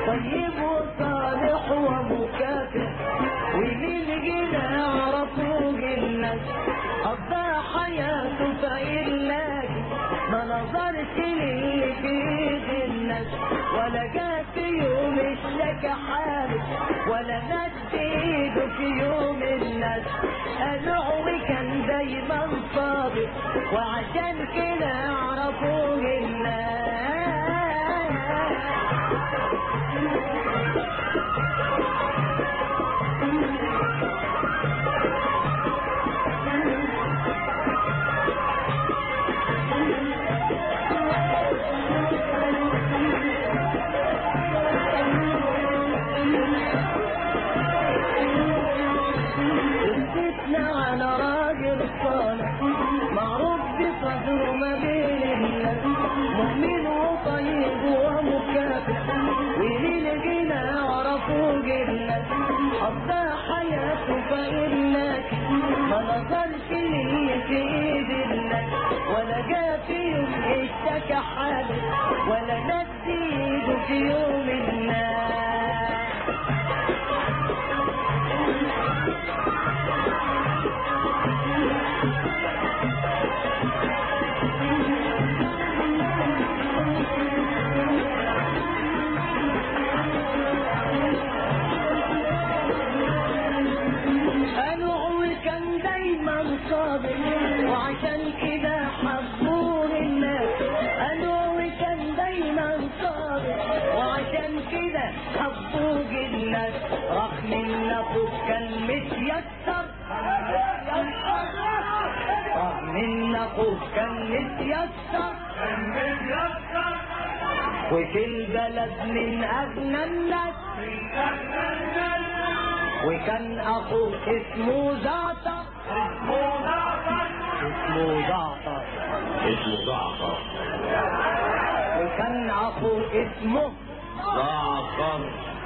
طيب وصالح ومكافئ ومين جينا عرفوا الناس قضى حياته في الله ما نظرش للي في ايد الناس ولا جات في يوم اشتكى حاله ولا مد ايده في يوم الناس قالوا كان دايما صادق وعشان كده عرفوه الناس وجدنا على راجل صالح معروف بصدره ما بين الناس مؤمن وطيب ومكافئ وليل جينا عرفوا جنة قضى حياته فإنك ما نظرش للي في ايد الناس ولا جا في يوم اشتكى حاله ولا مد ايده في يوم الناس قالوا كان دايما صابر وعشان كده حبوه الناس قالوا كان دايما صابر وعشان كده حبوه الناس رغم ان ابوه كان متيسر رغم ان اخوه كان متيسر وفي البلد من اغنى الناس وكان اخوه اسمه زعتر اسمه زعتر اسمه جعفر وكان اخوه اسمه جعفر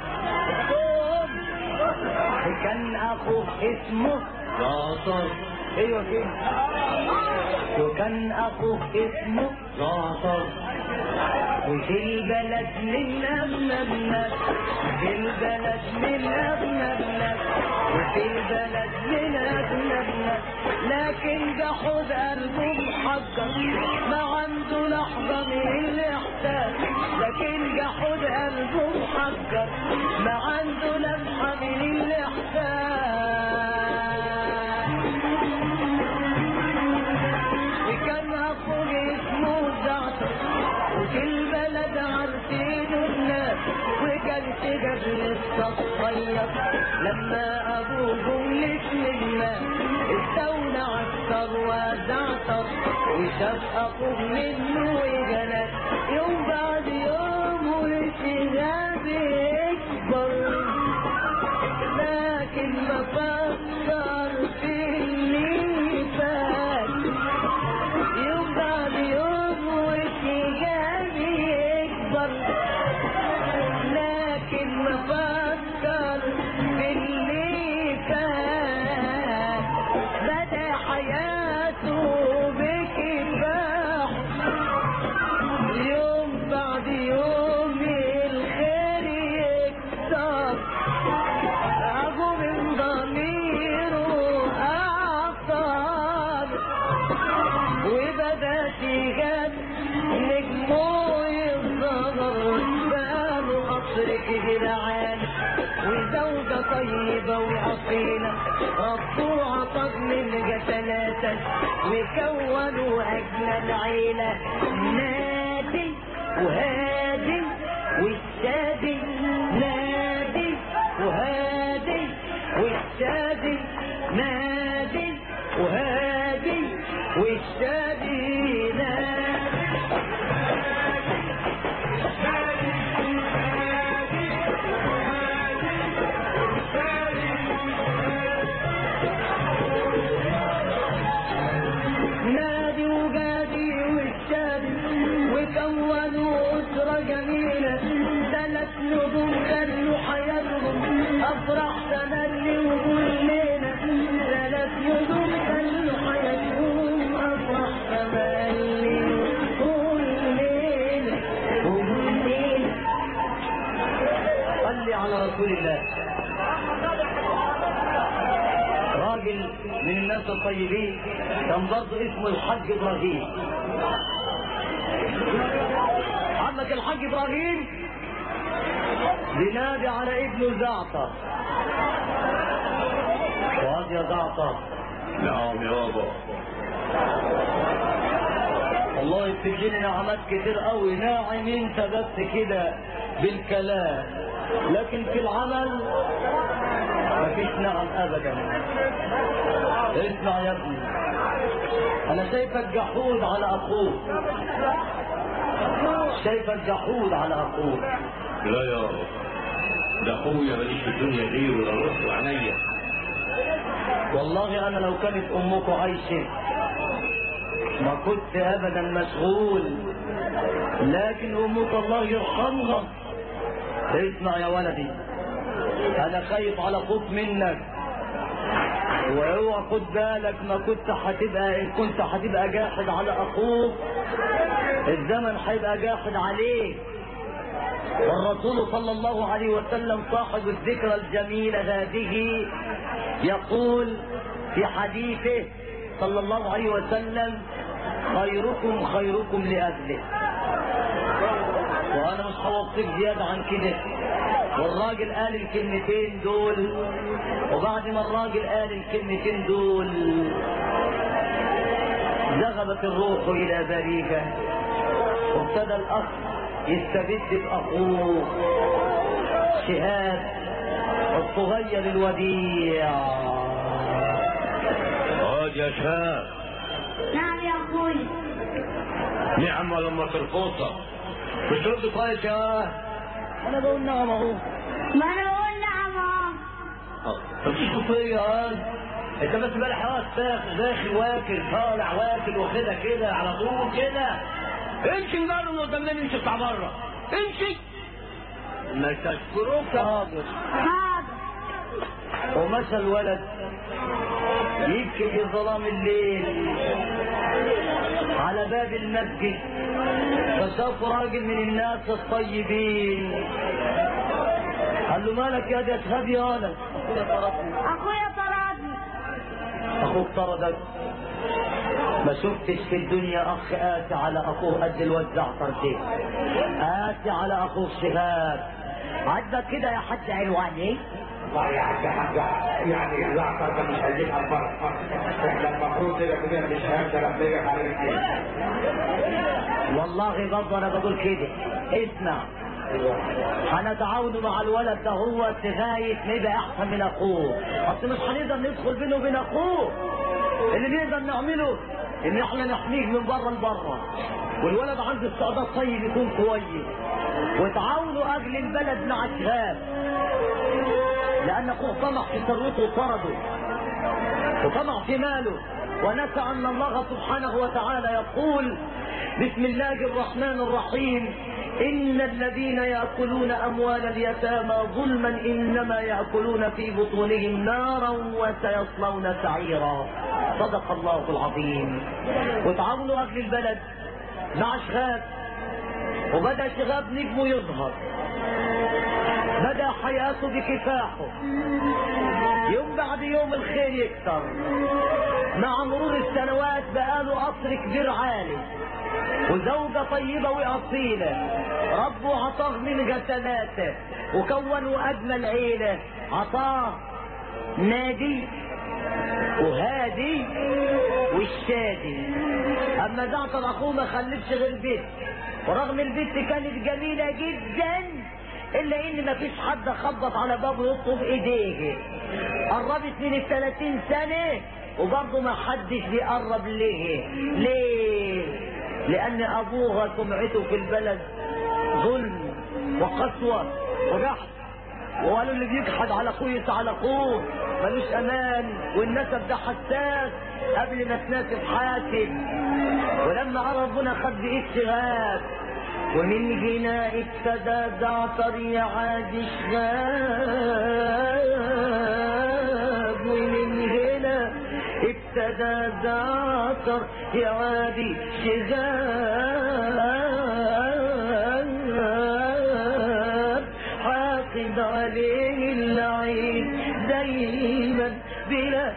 وكان اخوه اسمه جعفر ايوه كده وكان اخوه اسمه جعفر وفي البلد من اغنى الناس في البلد من اغنى الناس وفي البلد من اغنى الناس لكن جحود قلبه محجر ما عنده لحظة من الاحساس لكن جحود قلبه محجر ما عنده لمحة من الاحساس وكان اخوه اسمه زعتر وفي البلد عارفين الناس وكان شجر لسه صغير لما ابوه جملة للناس استولى عسكر وزعتر وشاف اخوه منه وجنات يوم بعد يوم والشهاب يكبر لكن ما فكر في اللي فات يوم بعد يوم والشجاع يكبر لكن ما فكر في اللي فات بدا حياته بكفاح يوم بعد يوم الخير يكتر أبو من ضميره أعصاب وبدا تيجات نجمه يظهر بقاله قصر جدعان وزوجة طيبة وأصيلة ربوا عطب من جسلاتا وكونوا أجمل عيلة نادي وهادي والشادي نادي وهادي والشادي نادي وهادي والشادي نادي نادي وجادي والشادي وكونوا أسرة جميلة ثلاث نجوم خلوا حياتهم أفرح تملي وكلنا ثلاث نجوم خلوا حياتهم أفرح تملي وكلنا وكلنا رسول الله راجل من الناس الطيبين كان برضه اسمه الحاج ابراهيم عمك الحاج ابراهيم بينادي على ابنه زعتر وهذا يا زعتر نعم يابا والله بتديني نعمات كتير قوي ناعم انت بس كده بالكلام لكن في العمل مفيش نعم ابدا اسمع يا ابني انا شايفك جحود على اخوك شايفك جحود على اخوك لا يابا ده اخويا ماليش في الدنيا غيره ده روح وعينيا والله انا لو كانت امكم عايشه ما كنت ابدا مشغول لكن امك الله يرحمها اسمع يا ولدي انا خايف على اخوك منك واوعى خد بالك ما كنت هتبقى ان كنت هتبقى جاحد على اخوك الزمن هيبقى جاحد عليك والرسول صلى الله عليه وسلم صاحب الذكرى الجميلة هذه يقول في حديثه صلى الله عليه وسلم خيركم خيركم لأهله وأنا مش هوصيك زيادة عن كده والراجل قال الكلمتين دول وبعد ما الراجل قال الكلمتين دول ذهبت الروح إلى بريكة وابتدى الأخ يستبد بأخوه شهاب الصغير الوديع اقعد يا شاب نعم يا اخوي نعم لما ترفضها مش رد كويس يا انا بقول نعم اهو ما انا اقول نعم اهو مفيش خطيه ها انت بس بقى حواس داخل داخل واكل طالع واكل واخدها كده على طول كده امشي من بره من قدام مني امشي بتاع بره امشي ما تشكروك حاضر حاضر ومشى الولد يبكي في ظلام الليل على باب المسجد فشاف راجل من الناس الطيبين قال له مالك يا دي اشهد يا ولد اخويا طردني اخوك طردك ما شفتش في الدنيا اخ قاسي على اخوه قد الواد زعتر ده قاسي على اخوه شهاب عجبك كده يا حاج علواني والله يا حاج حاجة يعني الزعتر ده مش هيجيبها الفرق احنا المفروض كده كده مش هنقدر نضيق عليك والله برضه انا بقول كده اسمع هنتعاون مع الولد ده هو لغايه ما يبقى احسن من اخوه اصل مش هنقدر ندخل بينه وبين اخوه اللي نقدر نعمله ان احنا نحميه من بره لبره والولد عنده استعداد طيب يكون كويس وتعاونوا اجل البلد مع الشباب لان اخوه طمع في ثروته وطرده وطمع في ماله ونسى ان الله سبحانه وتعالى يقول بسم الله الرحمن الرحيم ان الذين ياكلون اموال اليتامى ظلما انما ياكلون في بطونهم نارا وسيصلون سعيرا صدق الله العظيم وتعاونوا اهل البلد مع شغاب وبدا شغاب نجمه يظهر بدا حياته بكفاحه يوم بعد يوم الخير يكتر مع مرور السنوات بقاله قصر كبير عالي وزوجة طيبة وأصيلة ربه عطاه من غسلاته وكونوا أجمل عيلة عطاه نادي وهادي والشادي أما زعتر أخوه ما خلفش غير بيت ورغم البيت كانت جميلة جدا إلا إن مفيش حد خبط على بابه يطلب إيديه قربت من الثلاثين سنة وبرضه ما حدش بيقرب ليه ليه لأن أبوها سمعته في البلد ظلم وقسوة وجحد وقالوا اللي بيجحد على اخوه يسعى على اخوه ملوش امان والنسب ده حساس قبل ما تناسب حاسب ولما قال ربنا خد بايد شغاب ومن هنا ابتدى زعتر يعاد شغاب ومن هنا ابتدى زعتر يعادي شغاب حاقد عليه بلا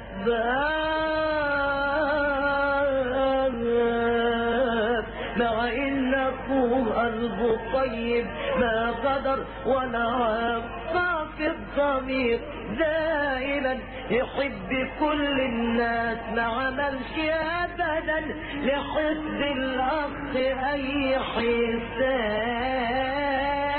أسباب مع إن أخوه قلبه طيب ما قدر ولا عفا في الضمير دائما يحب كل الناس ما عملش أبدا لحب الأخ أي حساب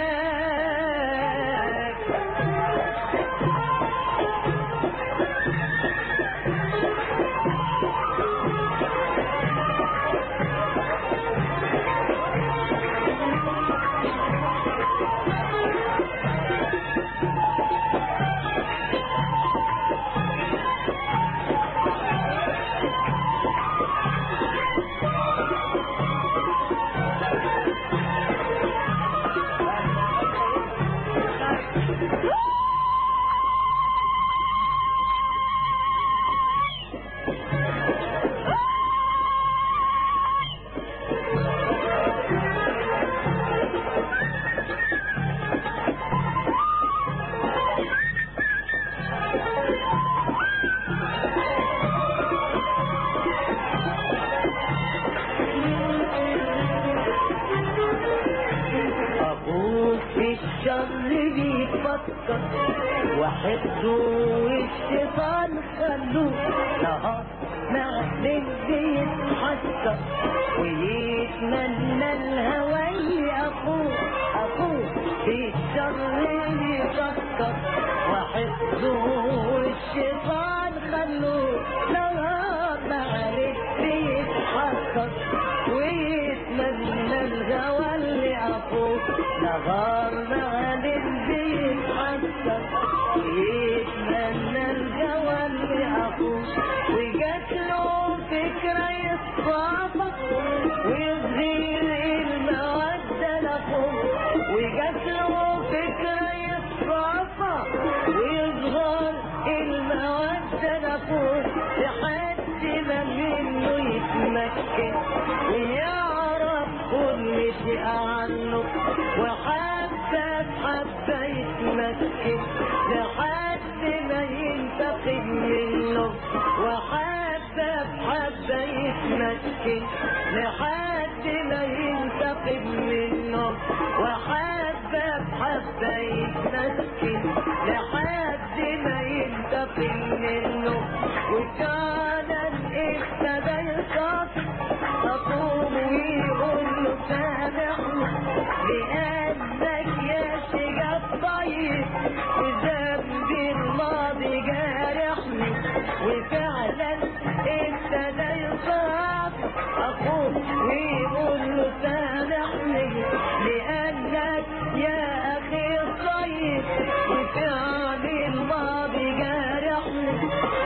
أخوك في الشر بيفكر وحده والشيطان خلوه نهار مع اللي يتحسر ويتمنى الهوى أخوه أخوه في الشر بيفكر وحده والشيطان خلوه نهار مع اللي يتحسر ويتمنى الهوى اللي أخوه نهار مع اللي يتحسر ويتمنى الهوى اللي أخوه وجات له فكرة يصطافى ويظهر المودة لأخوه وجات له فكرة يصطافى ويظهر المودة لأخوه لحد ما منه يتمكن ويعرف كل شيء عنه وحتى حتى يتمكن لحد ما ينتقم منه وحتى حتى يتمكن لحد ما ينتقم منه وحتى حتى يتمكن لحد ما ينتقم منه وكان ابتدى يصف أقوم ويقول له سامحني لأنك يا شيخ الطيب وذنبي الماضي جارحني وفعلا ابتدى يصف أقوم ويقول له سامحني لأنك يا أخي الطيب وفعل الماضي جارحني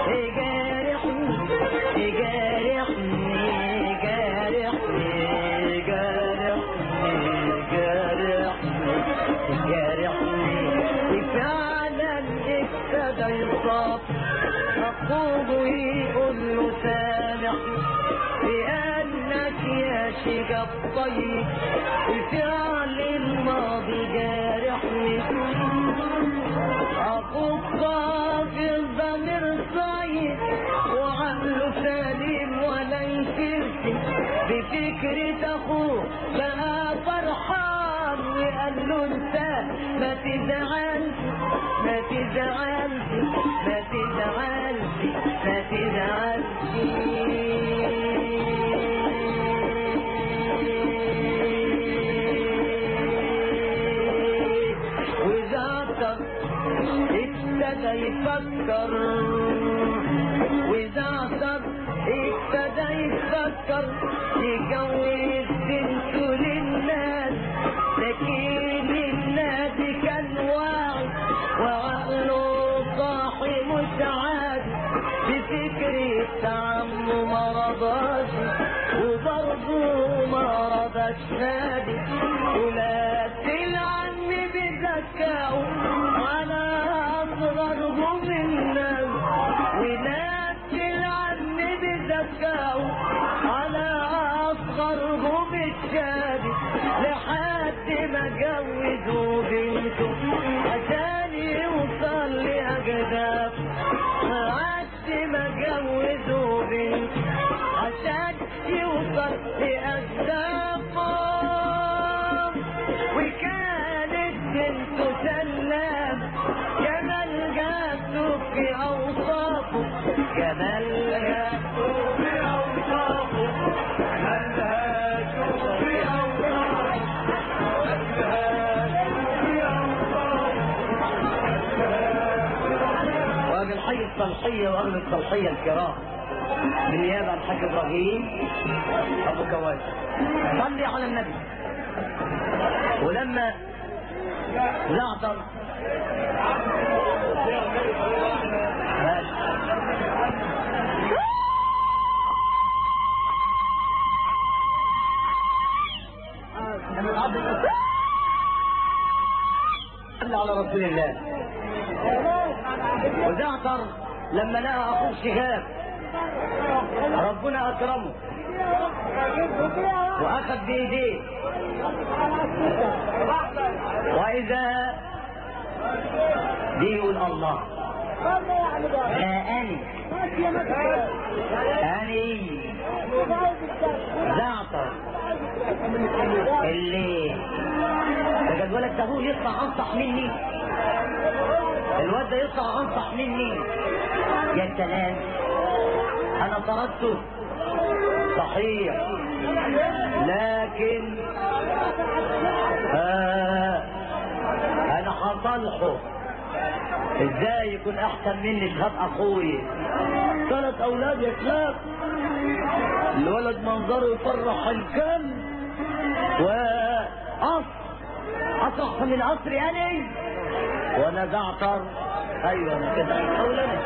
جارحني جارحني جارحني جارحني جارحني جارحني وفعلا ابتدى يصاب أخوه يقول له سامحني لأنك يا شيخ الطيب وفعل الماضي جارحني أخوك في الضمير صايد وعقله سليم ولا يفرسي بفكرة أخوه بقى فرحان وقال له أنت ما تزعلش ما تزعلش ما تزعلش ما تزعلش وذاكر ابتدى يفكر وذاكر ابتدى يفكر يجوز بنته للناس لكن الناس كان واعي وعقله صاحي متعاد بفكرة عمه ما رضاش وبرضه ما رضاش نادي ولاد العم بذكاؤه على أصغرهم الناس ولاد العم بذكاؤه على أصغرهم الشادي لحد ما جوزوا بنته عشان يوصل لأجداف الصلحية وأهل الصلحية الكرام بالنيابة عن الحاج إبراهيم أبو كواش صلي على النبي ولما زعتر ماشي صلى على رسول الله وزعتر لما لقى اخوه شهاب ربنا اكرمه واخذ بايديه واذا دي يقول الله لا اني اني زعتر اللي ده الولد ده هو يطلع انصح مني الواد ده يطلع انصح مني يا سلام انا طردته صحيح لكن آه انا هصالحه ازاي يكون احسن مني شهاب اخوي ثلاث اولاد يا كلاب الولد منظره يفرح الكل وقصر قصر احسن من قصري انا وانا زعتر ايوه انا كده اولاد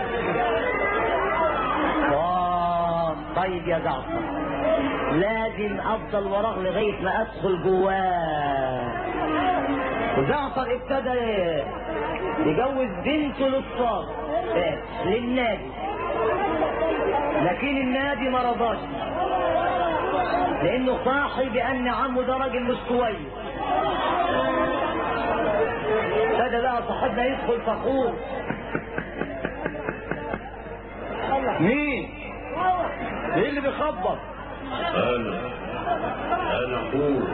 آه، طيب يا زعتر لازم افضل وراه لغايه ما ادخل جواه وزعتر ابتدى يجوز بنته للصاد للنادي لكن النادي ما رضاش لانه صاحي بان عمه ده راجل مش كويس ابتدى بقى صاحبنا يدخل فخور مين؟ مين اللي بيخبط؟ انا انا اخوك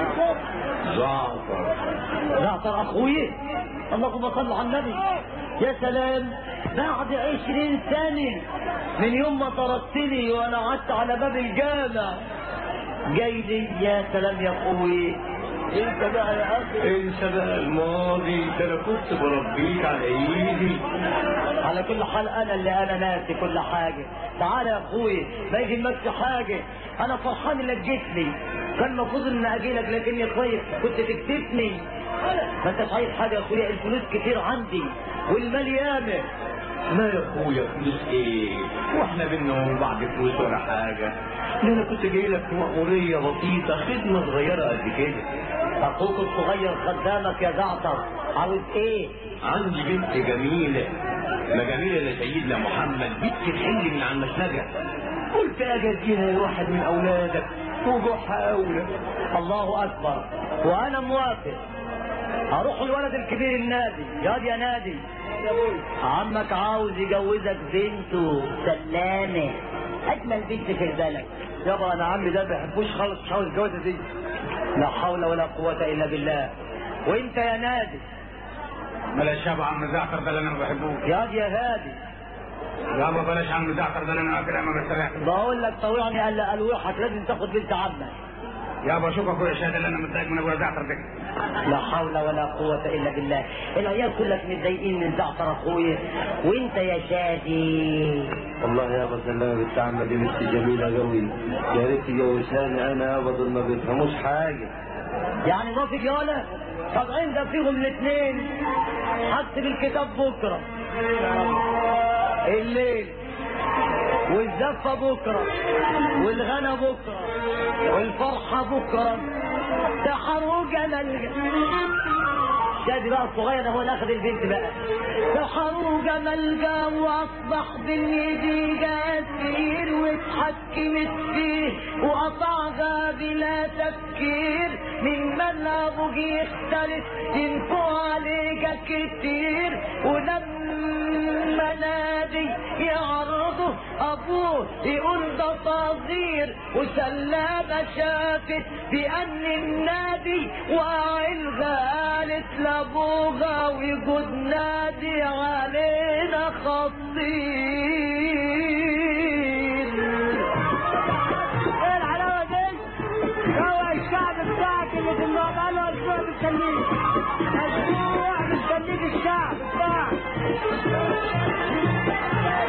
زعفر زعتر اخوي اللهم صل على النبي يا سلام بعد عشرين سنة من يوم ما طردتني وانا قعدت على باب الجامع جاي لي يا سلام يا اخوي انت بقى يا اخي انسى بقى الماضي ده انا كنت بربيك على ايدي على كل حال انا اللي انا ناسي كل حاجة تعال يا اخوي ما يهمكش حاجة انا فرحان انك جيت لي كان المفروض ان اجي لك لكني كويس كنت تكتفني ما انتش عايز حاجة يا اخويا الفلوس كتير عندي والمال ياما لا يا اخويا فلوس ايه واحنا بينا وبين بعض فلوس ولا حاجه ده انا كنت جاي لك في مأمورية بسيطة خدمة صغيرة قد كده اخوك الصغير خدامك يا زعتر عاوز ايه عندي بنت جميلة ما جميلة لسيدنا محمد بنت تحل من على المشنجة قلت اجي اديها لواحد من اولادك وجوعها اولى الله اكبر وانا موافق هروح الولد الكبير النادي ياض يا نادي عمك عاوز يجوزك بنته سلامة اجمل بنت في البلد يابا انا عمي ده ما بيحبوش خالص مش عاوز الجوازه دي لا حول ولا قوة الا بالله وانت يا نادي بلاش يابا عم زعتر ده اللي انا ما بحبوش ياض يا هادي يابا بلاش عم زعتر ده اللي انا كده ما بستريح بقول لك طوعني قال الوحك لازم تاخد بنت عمك يابا شوف اخويا شهاده اللي انا متضايق من ابويا زعتر ده لا حول ولا قوة إلا بالله العيال كلك متضايقين من زعتر أخويا وأنت يا شادي والله يا ابو سلامه بنت عمه دي بنت جميله قوي يا ريت تجوزاني انا ابدا ما بيفهموش حاجه يعني ما في جولة طب عندك فيهم الاثنين هكتب الكتاب بكرة الليل والزفة بكرة والغنى بكرة والفرحة بكرة سحروا جمال شادي بقى الصغير هو اللي اخذ البنت بقى سحروا جمال واصبح باليد جاسير واتحكمت فيه وقطعها بلا تفكير من مذهبه يختلف ينفوا عليك كتير ولما نادي يعرضه ابوه يقول ده صغير وسلامة شافت بان النادي واعي قالت لابوها ويجود نادي علينا خطير ايه الحلاوه دي؟ هو الشعب بتاعك اللي في النار بقاله اسبوع مستنيك اسبوع مستنيك الشعب بتاعك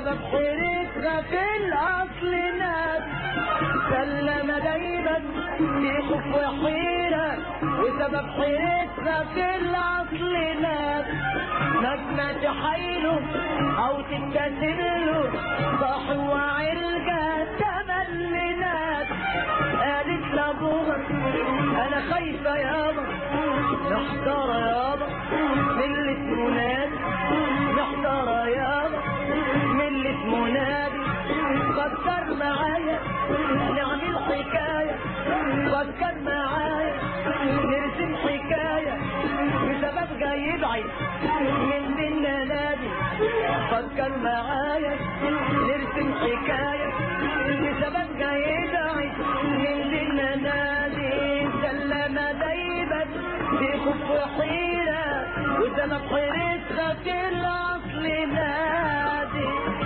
وسبب حيرتها في الاصل ناس سلم دايما في خوف وحيرة وسبب حيرتها في الاصل ناس مهما تحايله او تبتسمله صاح وعرجة تملي ناس قالت لابوها انا خايفة يابا محتارة يابا من اللي اسمه نادي محتارة يابا من اللي اسمه نادي فكر معايا نعمل حكاية فكر معايا نرسم حكاية بسبب جاي يبعد من بينا نادي فكر معايا نرسم حكاية بسبب جاي يبعد من بينا نادي سلم دايما في خوف وحيرة وسبب حيرتها في الأصل نادي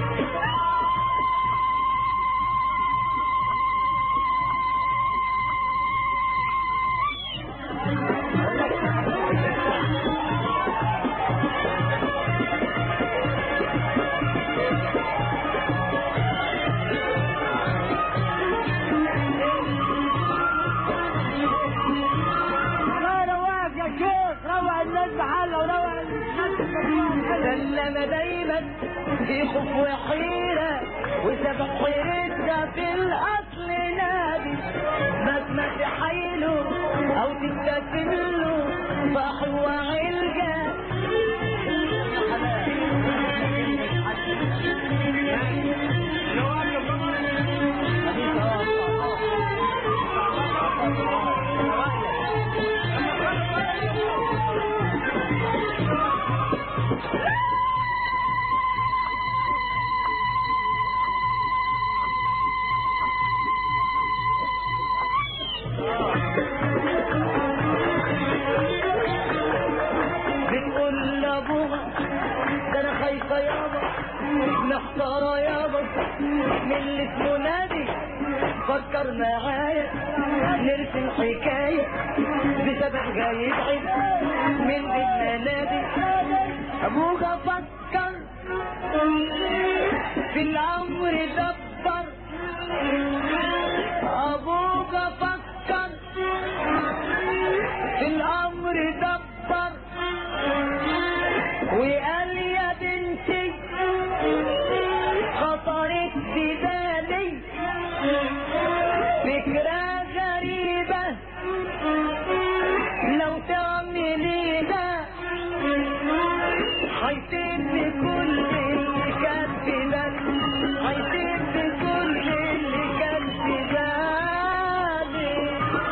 لا رواق يا شيخ روق الناس بحالة وروق الناس سلم دايما في خوف وحيرة وسبب حيرتها في الأصل نادي مهما تحايله أو تبتسم له صاح وعلقة بتقول لابوها ده انا خايفة يابا محتارة يابا من اللي اسمه نادي فكر معايا نرسم حكاية بسبب جاي يبعد من بيتنا نادي ابوها فكر في الامر دبر ابوك فكر في الامر دبر وقال يا بنتي خطرت في بالي فكرة غريبة لو تعمليها هيتم كل اللي كان في بالي هيتم كل اللي كان في بالي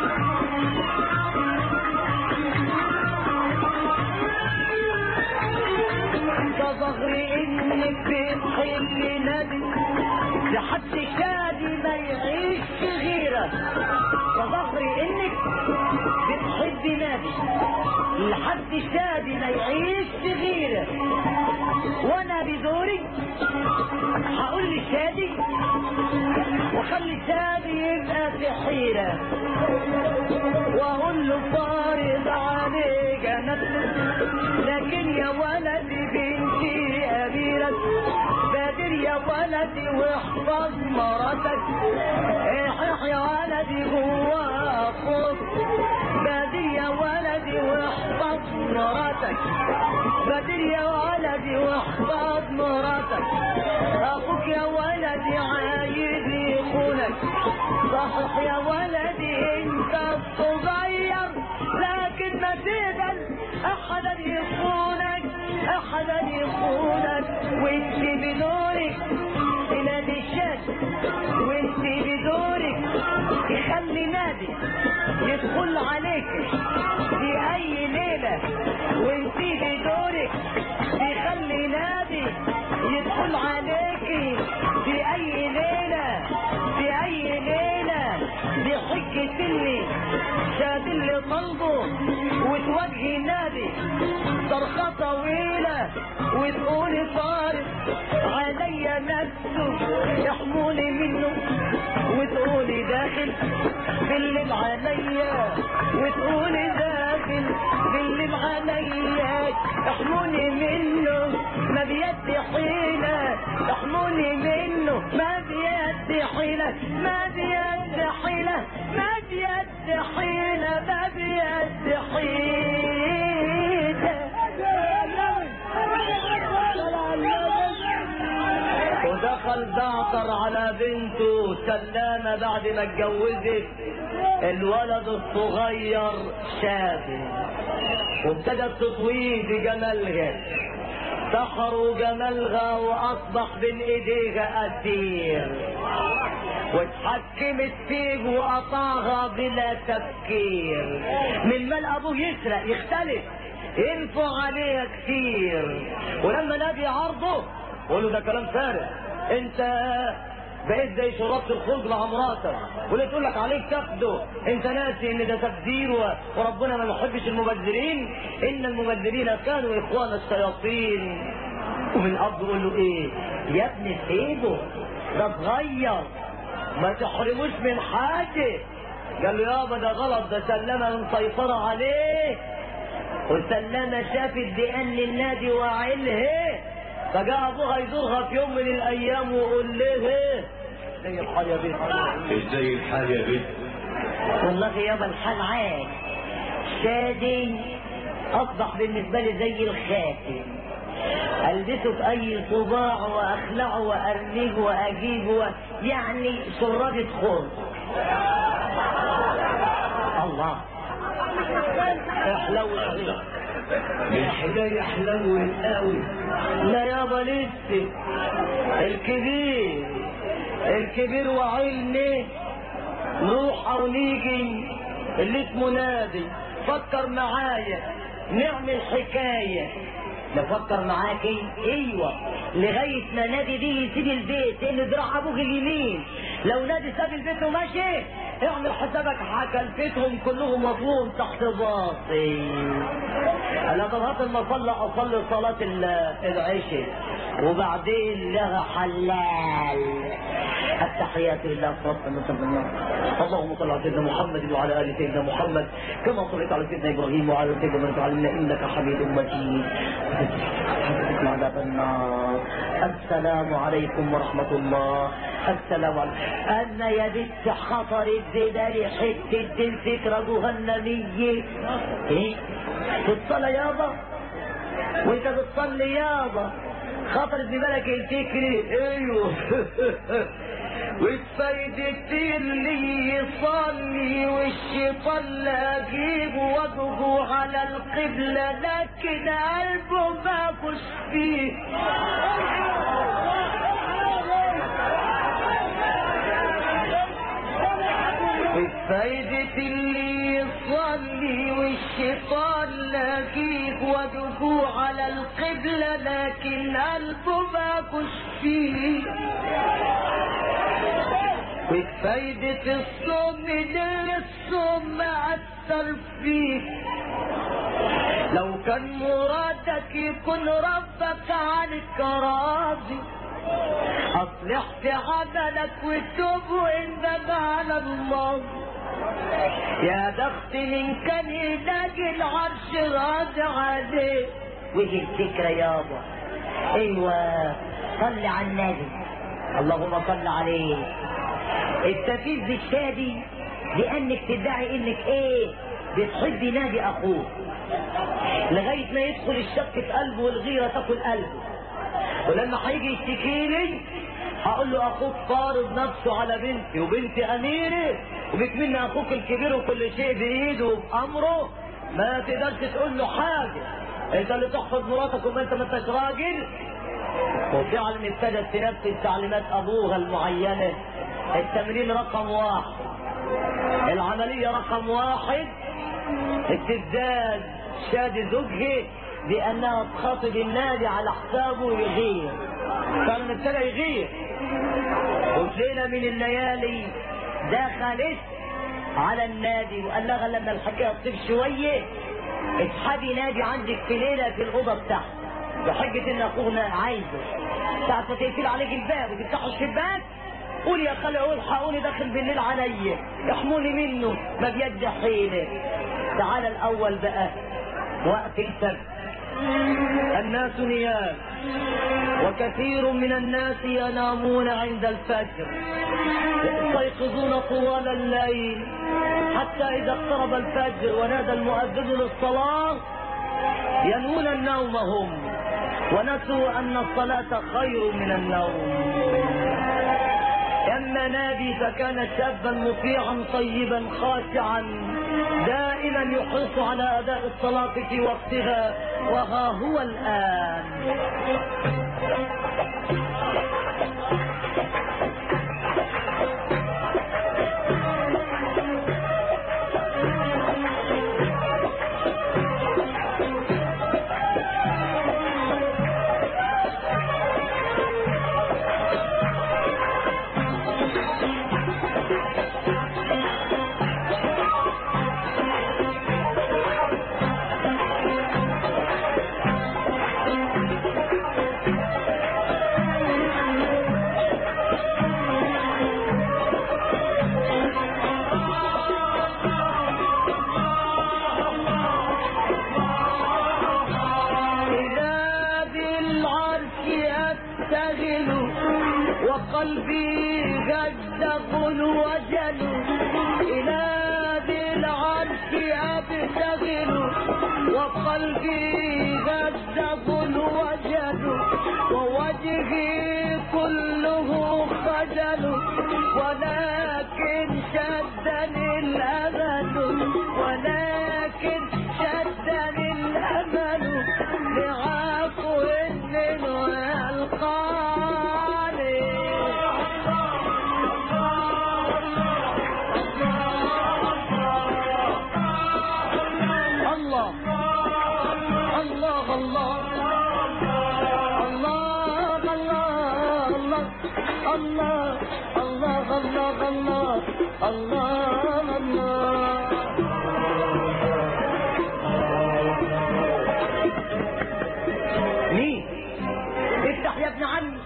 ظهري انك بتحب نادي لحد شادي ما يعيش في غيرة ظهري انك بتحب نادي لحد شادي ما يعيش في غيرة وانا بدوري هقول لشادي وخلي شادي يبقى في حيرة واقول له فارض عليك نفسك لكن يا ولدي بنتي أميرة بادر يا ولدي واحفظ مراتك احيح يا ولدي هو أخوك بادر يا ولدي واحفظ مراتك بادر يا ولدي واحفظ مراتك أخوك يا ولدي عايز يخونك صحح يا ولدي انت الصغير لكن ما تقبل احدا يخونك احدا يخونك وانت بدورك تنادي الشاش وانت بدورك تخلي نادي يدخل عليك في اي ليلة وانت بدورك تخلي نادي يدخل عليك في اي ليلة في اي ليلة بحجة اللي شاد اللي طلبه وتوجهي نادي صرخة طويلة وتقولي صارت عليا نفسه يحموني منه وتقولي داخل بالليل عليا وتقولي داخل بالليل عليا احموني منه ما بيدي حيلة احموني حيلة ما بيد حيلة ما بيد حيلة ما بيد حيلة ودخل زعتر على بنته سلامة بعد ما اتجوزت الولد الصغير شاب وابتدى التطويل بجمالها سحروا جمالها واصبح بين ايديها اسير واتحكمت فيه وقطعها بلا تفكير من مال ابوه يسرق يختلف ينفع عليها كتير ولما نادي عرضه قول له ده كلام فارغ انت بقيت زي شرطة الخلق مع مراتك واللي تقول لك عليك تاخده انت ناسي ان ده تبذير و- وربنا ما يحبش المبذرين ان المبذرين كانوا اخوان الشياطين ومن اب يقول له ايه يا ابني سيبه ده صغير ما تحرموش من حاجه قال له يابا ده غلط ده سلمه مسيطرة عليه وسلمة شافت بأن النادي واعلها فجاء ابوها يزورها في يوم من الايام ويقول لها زي الحال يا بنت ازاي الحال يا بنت والله يابا الحال عاد شادي اصبح بالنسبه لي زي الخاتم البسه في اي صباع واخلعه وارميه واجيبه يعني شرادة خرج الله احلو عليك الحكاية حلوة قوي لا يابا لسه الكبير الكبير وعلمي نروح او نيجي اللي اسمه نادي فكر معايا نعمل حكاية نفكر معاكي ايوه لغاية ما نادي دي يسيب البيت لان دراع ابوك اليمين لو نادي ساب البيت وماشي اعمل حسابك حكلفتهم كلهم مطلوب تحت باطي انا طلعت المصلى اصلي صلاة ال- العشاء وبعدين لها حلال التحيات لله صلاة المسلمين اللهم صل على سيدنا محمد وعلى ال سيدنا محمد كما صليت على سيدنا ابراهيم وعلى ال سيدنا ابراهيم علمنا انك حميد مجيد حسبك عذاب النار السلام عليكم ورحمة الله السلام عليكم أنا يا بنت خطرت بدالي حتة دي الفكرة جهنمية إيه؟ في الصلاة يابا وانت بتصلي يابا خطرت ببالك الفكرة ايوه وفايدة اللي يصلي والشيطان لا اجيبه وجهه على القبلة لكن قلبه ما فيش فيه فايدة اللي يصلي والشيطان لاقيه وجهه على القبلة لكن قلبه ما كش فيه وفايدة الصوم اللي الصوم أثر فيه لو كان مرادك يكون ربك عنك راضي أصلح في عملك وتوب وإنك على الله يا بخت من كان يلاقي العرش راضي عليه وهي الفكرة يابا ايوه صل على النبي اللهم صل عليه التفيز بالشادي لانك تدعي انك ايه بتحبي نادي اخوك لغايه ما يدخل الشك في قلبه والغيره تاكل قلبه ولما هيجي يشتكي لي هقول له اخوك فارض نفسه على بنتي وبنتي اميره وبيكملني اخوك الكبير وكل شيء بايده وبامره ما تقدرش تقول له حاجه انت اللي تحفظ مراتك وما انت ما انتش راجل وفعلا ابتدت تنفذ تعليمات ابوها المعينه التمرين رقم واحد العمليه رقم واحد استفزاز شاد زوجها بانها تخاطب النادي على حسابه ويغير كان ابتدى يغير وفي ليله من الليالي دخلت على النادي وقال لها لما الحكايه تطيب شويه اسحبي نادي عندك في ليله في الاوضه بتاعتك بحجه ان اخونا عايزه ساعه ما تقفل عليك الباب وتفتحوا الشباك قول يا خالي قول حقوني داخل بالليل عليا احموني منه ما بيد حيله تعال الاول بقى وقت الفجر الناس نيام وكثير من الناس ينامون عند الفجر يستيقظون طوال الليل حتى إذا اقترب الفجر ونادى المؤذن للصلاة ينوون النوم هم ونسوا أن الصلاة خير من النوم أما نادي فكان شابا مطيعا طيبا خاشعا دائما يحرص على أداء الصلاة في وقتها وها هو الآن إذا بالعرش أبتغل وقلبي غدق وجل إلى بالعرش أبتغل وقلبي غدق وجل ووجهي كله خجل ولكن شدني الأمل ولكن شدني الأمل لعفو منه يلقاني الله الله الله الله الله الله الله الله الله الله الله مين افتح يا ابن عمي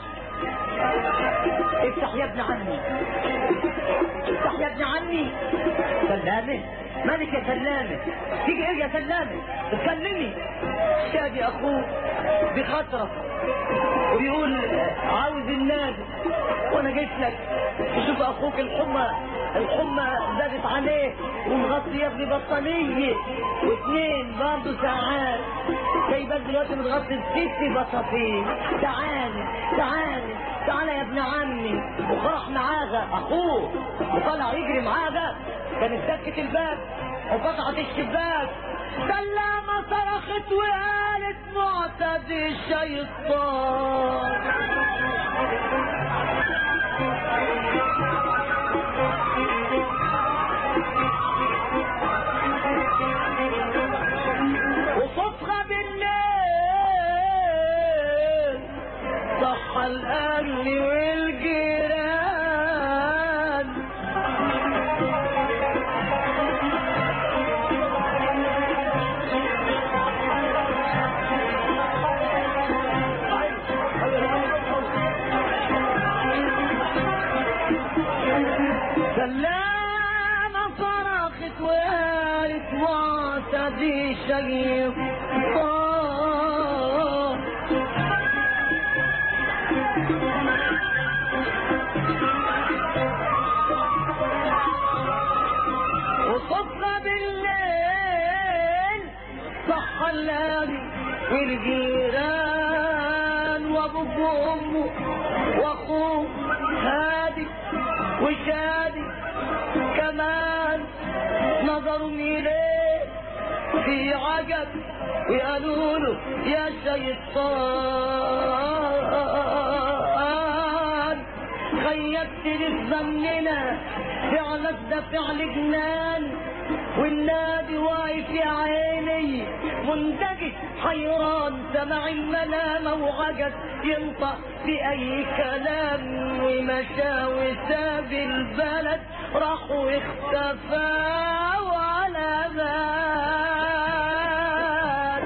افتح يا ابن عمي افتح يا ابن عمي سلامة مالك يا سلامة تيجي ايه يا سلامة اتكلمي شادي اخوك بخطرة وبيقول عاوز النادي وانا جيت لك تشوف اخوك الحمى الحمى زادت عليه ومغطي يا ابني بطانية واثنين برضه ساعات جايبك دلوقتي متغطي بست بطاطين تعال تعال تعال يا ابن عمي وفرح معاها اخوه وطلع يجري معاها كانت دكة الباب وقطعت الشباك سلامة صرخت وقالت معتدي الشيطان وصفها بالليل صح الاهل والجيران سلامة صرخت وقالت معتدي شيطان وصفنا بالليل صح اللاغي والجيران وابوك وامه واخوه هادي وشادي كمان نظروا إليه في عجب وقالوا له يا شيطان خيبت لي ظننا فعلك ده فعل جنان والنادي واقف يا عيني مندجي حيران سمع الملامة وعجب ينطق بأي كلام ومشى وساب البلد راح واختفى وعلى بال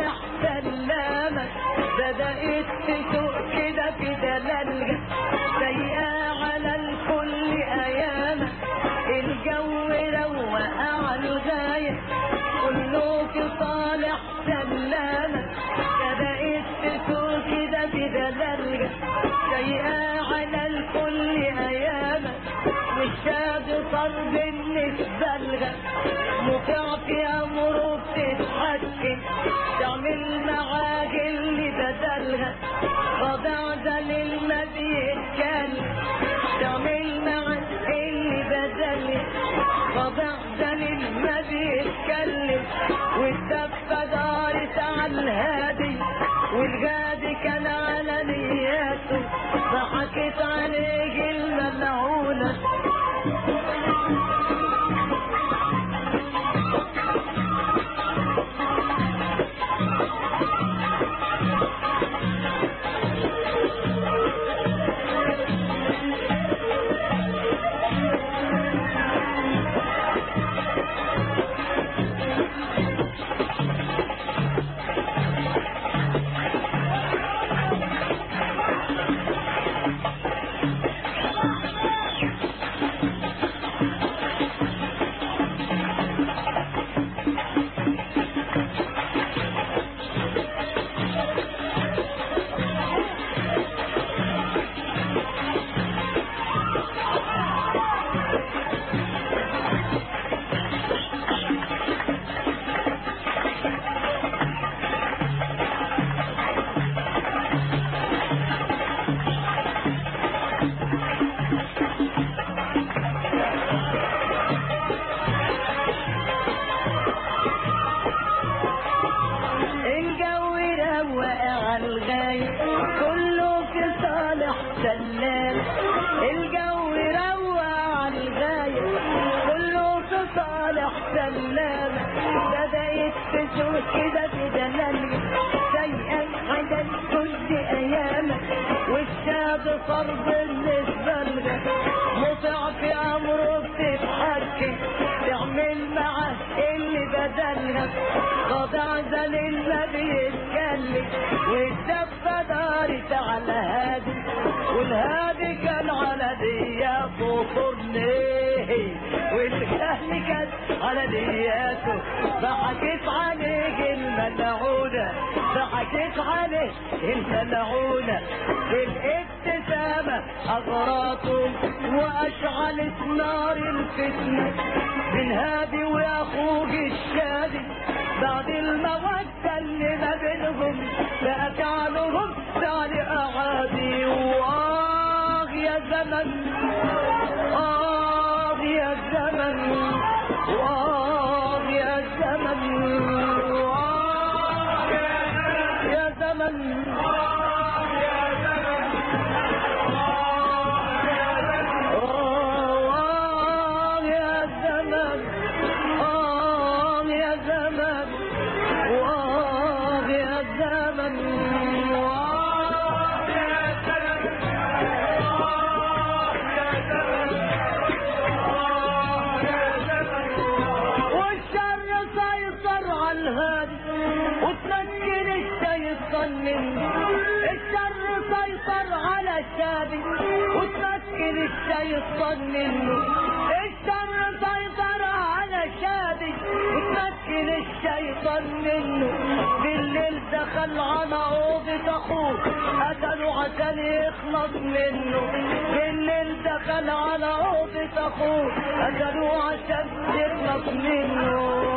صالح سلامة بدأت تسوق كده في دلالجة سيئة على الكل أيامة الجو روق على الغاية كله في صالح سلامة بدأت تسوق كده في دلالجة سيئة على الكل أيامة والشاب صار بالنسبة لها مطيع في أمره بتتحكم تعمل معاك اللي بدلها خضع ده للما بيتكلم تعمل معاك اللي بدلها خضع ده للما بيتكلم والدفة دارت على الهادي والغادي كان على نياته ضحكت عليه الملعونة الجو روق على الغاية كله في صالح سلام الجو روق على الغاية كله في صالح سلام بدأت تسوق كده في دلال سيئة عدد كل أيامك والشاب صار بالنسبة لك مطيع في أمره بتتحكم تعمل معاه اللي بدلها خضع ذليل ما بيتكلم والدفة دارت على هادي والهادي كان على دياته طرنيه والجهل كان على دياته ضحكت عليه الملعونة ضحكت عليه الملعونة بالابتسامة أغراته وأشعلت نار الفتنة بالهادي وأخوه الشادي بعد المودة اللي ما بينهم بقى كعنهم تعالي أعادي وآه يا زمن آه يا زمن وآه يا زمن وآه يا زمن آه يا زمن آه يا زمن وآه يا زمن وآه يا زمن والشر سيطر على الهادي وتمكن الشيطان منه الشر سيطر على الشادي وتمكن الشيطان منه الشر سيطر على الشادي وتمكن الشيطان منه بالليل دخل على أوضة أخوه قتله عشان يخلص منه بالليل دخل على أوضة أخوه قتله عشان يخلص منه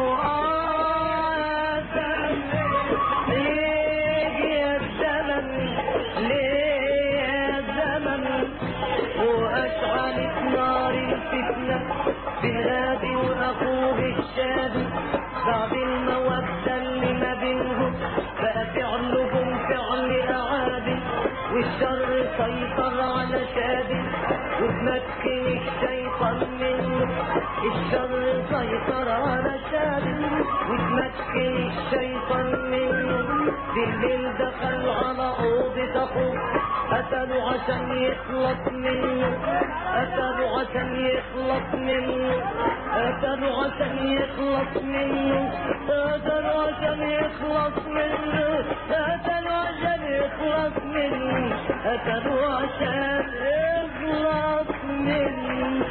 آه يا زمن ليه يا زمن ليه يا زمن وأشعلت نار الفتنة بالهادي وأخوه الشادي بعد المودة اللي ما بينهم بقى فعلهم فعل أعادي والشر سيطر على شادي وتمكن الشيطان منه الشر سيطر على شادي وتمكن الشيطان منه بالليل دخل على أوضة أخوه قتلوا عشان يخلص منه قتلوا عشان يخلص منه قتلوا عشان يخلص منه قتلوا عشان يخلص منه قتلوا عشان يخلص منه قتلوا عشان يخلص منه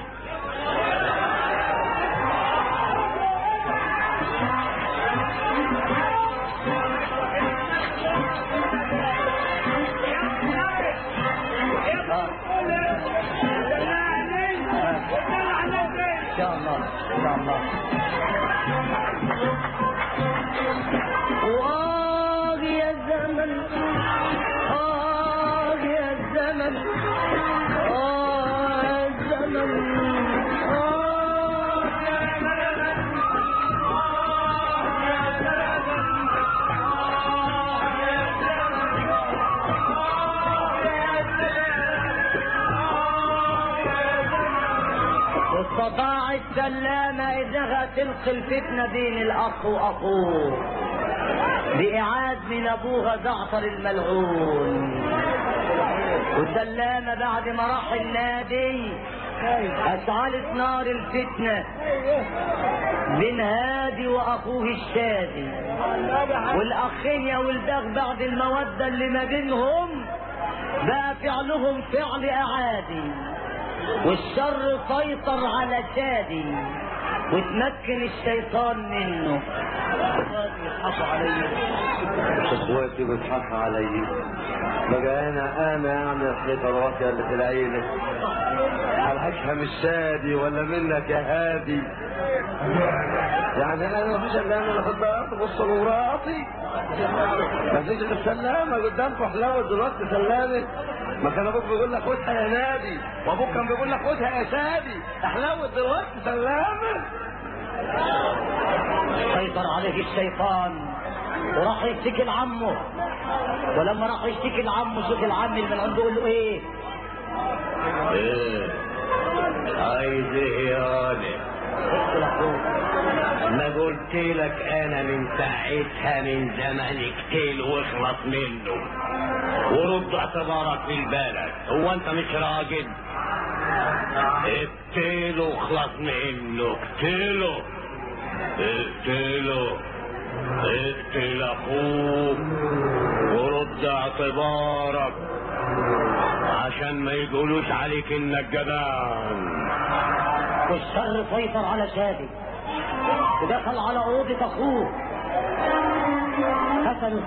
ان شاء الله ان شاء الله وآه يا زمن آه يا زمن آه يا زمن آه يا واستطاع السلامة إنها تلقي الفتنة بين الأخ وأخوه بإعاد من أبوها زعفر الملعون وسلامة بعد ما راح النادي أشعلت نار الفتنة بين هادي وأخوه الشادي والأخين يا ولداغ بعد المودة اللي ما بينهم بقى فعلهم فعل أعادي والشر سيطر على شادي وتمكن الشيطان منه يضحكوا عليا اخواتي بيضحكوا علي بقى انا انا يعني حيط الراكيه اللي في العيله هلحقها مش شادي ولا منك يا هادي يعني انا مفيش الا انا اللي خدها تبص لوراتي مفيش غير سلامه قدامكم حلاوه دلوقتي سلامه ما كان ابوك بيقول لك خدها يا نادي وابوك كان بيقول لك خدها يا شادي حلاوه دلوقتي سلامه سيطر عليه الشيطان وراح يشتكي لعمه ولما راح يشتكي لعمه شوف العم اللي من عنده يقول له ايه ايه عايز ايه يا ولد بص لاخوه ما قلت لك انا من ساعتها من زمان اقتل واخلص منه ورد اعتبارك في البلد هو انت مش راجل اقتله واخلص منه اقتله اقتله اقتل اخوك ورد اعتبارك عشان ما يقولوش عليك انك جبان والشر سيطر على شادي ودخل على اوضه اخوه قتله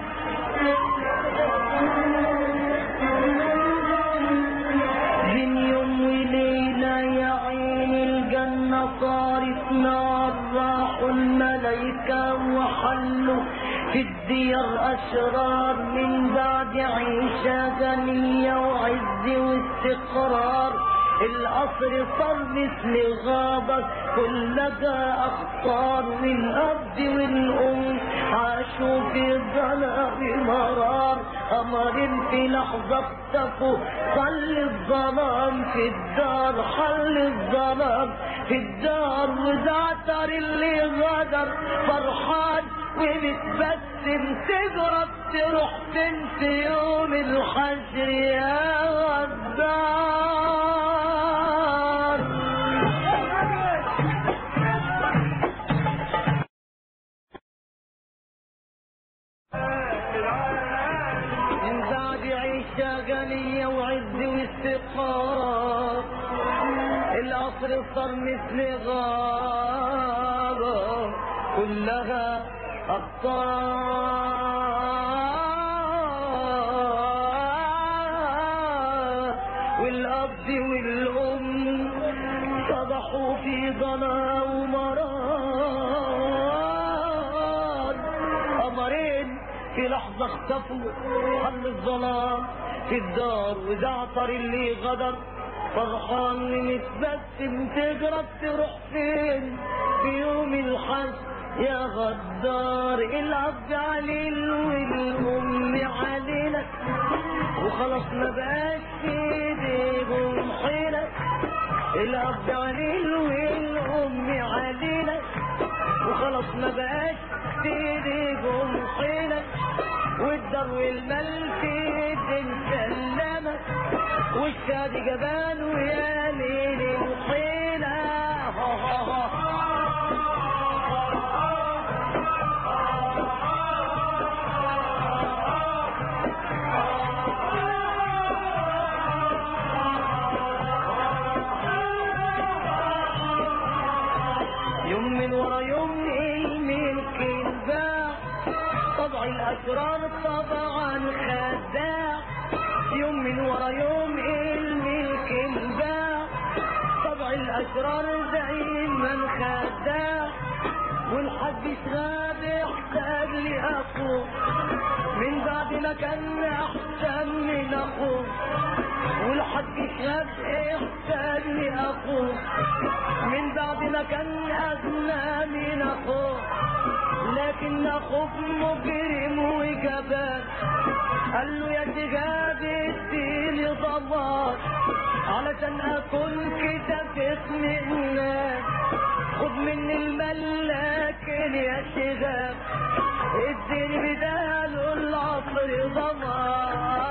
من يوم وليلة يا عين الجنة صارت نار راحوا الملايكة وحلوا في الديار أشرار من بعد عيشة غنية وعز واستقرار القصر صار مثل غابة كلها أخطار والأب والأم عاشوا في ظلام مرار قمر في لحظة اختفوا صل الظلام في الدار حل الظلام في الدار وزعتر اللي غدر فرحان ومتبسم تجرب تروح فين في يوم الحشر يا غدار من بعد عيشة غنية وعز واستقرار القصر صار مثل غابة كلها أقطار والأب والأم صبحوا في ضنا ومرار قمرين في لحظة اختفوا حل الظلام في الدار وزعتر اللي غدر فرحان متبسم تجرب تروح فين في يوم الحشر يا غدار الأب عليل والأم علينا وخلاص ما بقاش في ايديهم حيلة الأب عليل والأم علينا وخلاص ما بقاش في ايديهم حيلة والدار والمال في ايد سلامة والشاد جبان ويا ليل الحيلة يوم من ورا يوم الملك الباع طبع الأسرار طبعا خداع يوم من ورا يوم الملك الباع طبع الأسرار دايما خداع والحج شغاب يحتاج لأخوه من بعد ما كان أحسن من أخوه والحج شغاب يحتاج لأخوه من بعد ما كان أغنى من أخوه لكن أخوه مجرم وجبان قال له يا شهاب اديني ضمان علشان أكون كده في اسم الناس خد مني المال لكن يا شهاب اديني بداله العصر ضمان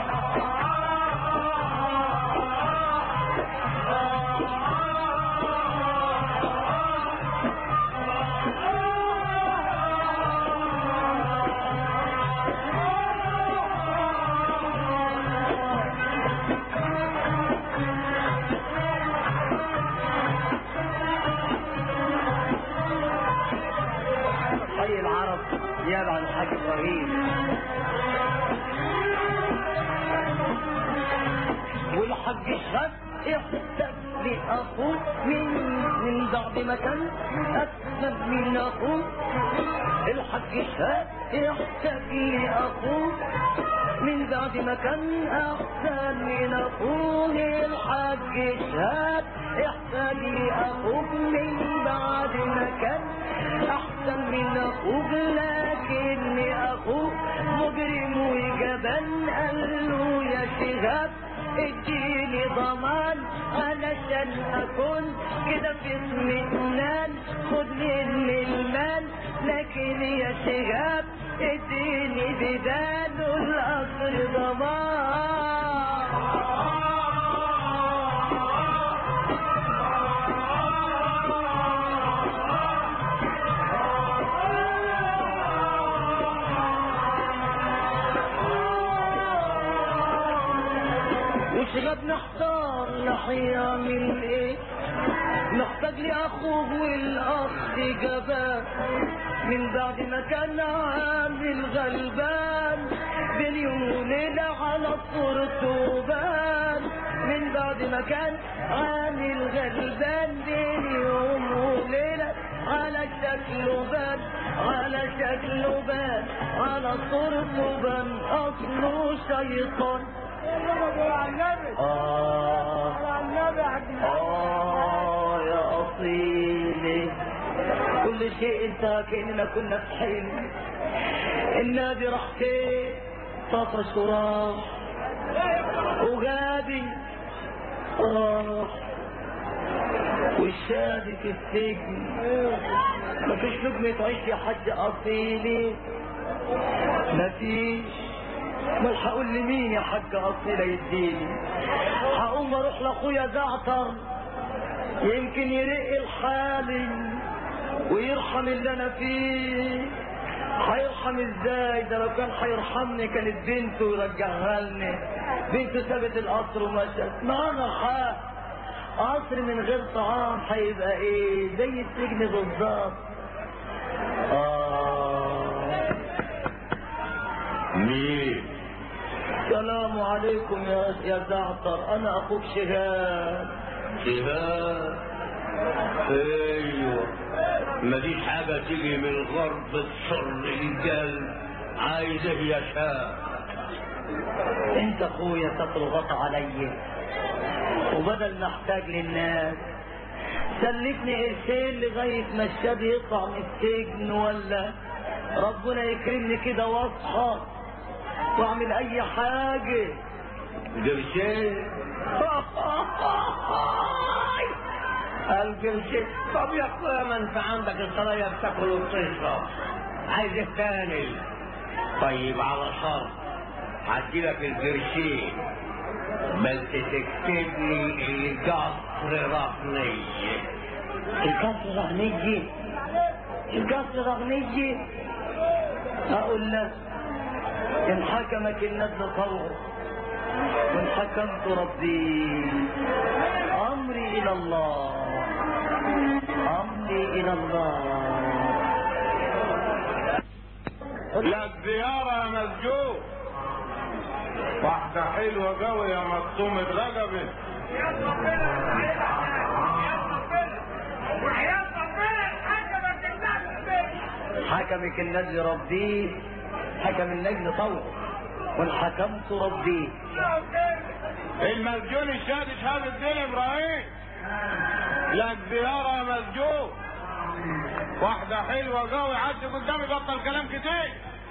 حي العرب نيابة عن الحاج ابراهيم والحج شهد احسب لاخوه من من بعد ما كان اسلم من اخوه الحج شهد احسب لاخوه من بعد ما كان احسن من اخوه الحج شهد احسب لاخوه من بعد ما كان احسن من اخوه لكن اخوه مجرم وجبان قال له يا شهاب اديني ضمان علشان اكون كده في اطمئنان خد مني المال لكن يا شهاب اديني بداله القصر ضمان وشغب نحتار نحيعمل ايه محتاج لاخوه والاخ جبان من بعد ما كان عامل غلبان بين يوم وليلة على صورته بان من بعد ما كان عامل غلبان بين يوم وليلة على شكله بان على شكله بان على صورته بان اصله شيطان آه آه يا أصيلي كل شيء انتهى كأننا كنا في حلم النادي راح فين طفش وراح وغابي راح والشادي في السجن مفيش لقمة تعيش يا حاج أصيلي مفيش امال هقول لمين يا حاج اصيله يديني هقوم اروح لاخويا زعتر يمكن يرق الحال ويرحم اللي انا فيه هيرحم ازاي ده لو كان هيرحمني كانت بنته يرجعها لنا بنته سابت القصر ومشت ما انا حق قصر من غير طعام هيبقى ايه زي السجن بالظبط اه مين السلام عليكم يا يا زعتر انا اخوك شهاب شهاب ايوه مفيش حاجة تيجي من غرب السر القلب عايزه يا شاب انت اخويا تضغط علي وبدل ما احتاج للناس سلفني قرشين لغاية ما الشاب يطلع من السجن ولا ربنا يكرمني كده واصحى واعمل اي حاجة قرشين القرشين طب يا اخويا ما انت عندك الصلاية بتاكل وبتشرب عايز إيه تاني طيب على شرط هديلك القرشين بس تكتب لي القصر رقمي الكسر رغنيجي الكسر رغنيجي اقول لك ان حكمك النبل طوعه وان حكمت ربي امري الى الله امري الى الله لك زيارة يا مسجون واحدة حلوة قوي يا مصومة رقبة حكمك النجل ربي حكم النجل طوع وان حكمت ربي المسجون الشهد شهادة دين ابراهيم لك زيارة يا مسجون واحدة حلوة قوي عدي قدامي بطل كلام كتير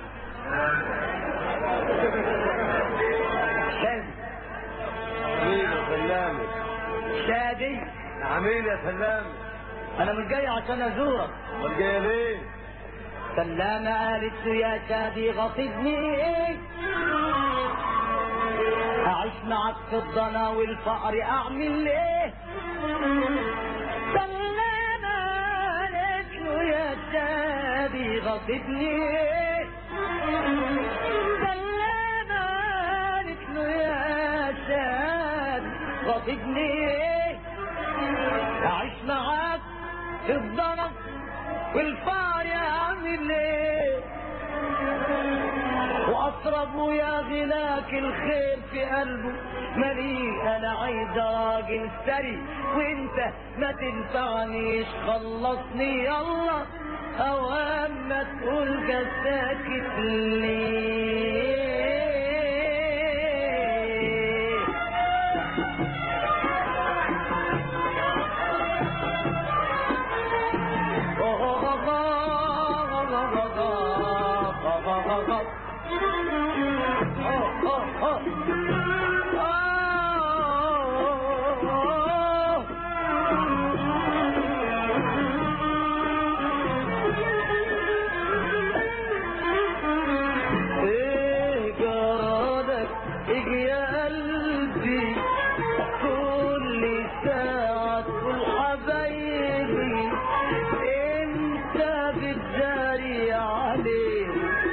شادي مين يا سلامي شادي عميل يا سلامي انا مش جاي عشان ازورك امال جاي ليه سلامة قالت له يا شادي غصبني ايه اعيش معك في الضنا والفقر اعمل ايه سلامة قالت له يا شادي غصبني ايه سلامة قالت له يا شادي غصبني ايه اعيش معاك في الضنا والفار يعمل ايه واطرب يا غناك الخير في قلبه مليء انا عايز راجل ثري وانت ما تنفعنيش خلصني يلا اوام ما تقول جا ساكت ليه ايه جرادك اجي يا قلبي كل ساعة تقول حبايبي انت بتداري عليه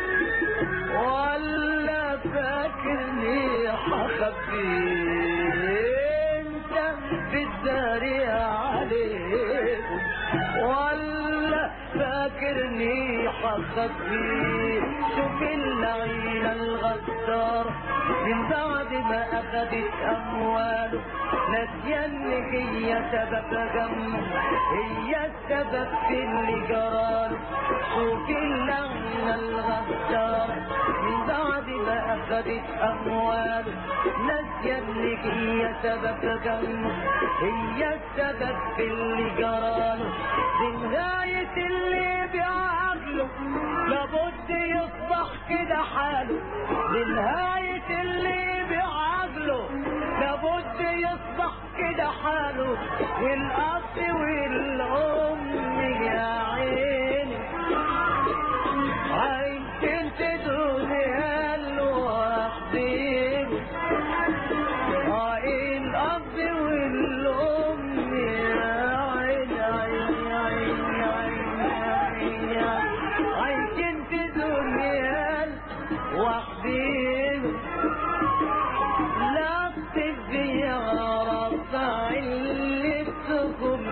ولا فاكرني حخبي انت بتداري عليه ولا فاكرني حخبي شوف اللعينة الغدار من بعد ما اخدت امواله نسيان هي سبب غمه هي السبب في اللي جراله شوف اللعنة الغدار من بعد ما اخدت امواله نسيان هي سبب غمه هي السبب في اللي جراله دي نهاية اللي بعقله لابد يصبح كده حاله دي نهاية اللي بعقله لابد يصبح كده حاله والأب والأم يا عيني عايشين في دنيا لوحدين اه الأب والأم يا عيني عيني عيني عيني عيني عايشين في دنيا لوحدين لا تبي رفع اللي تكون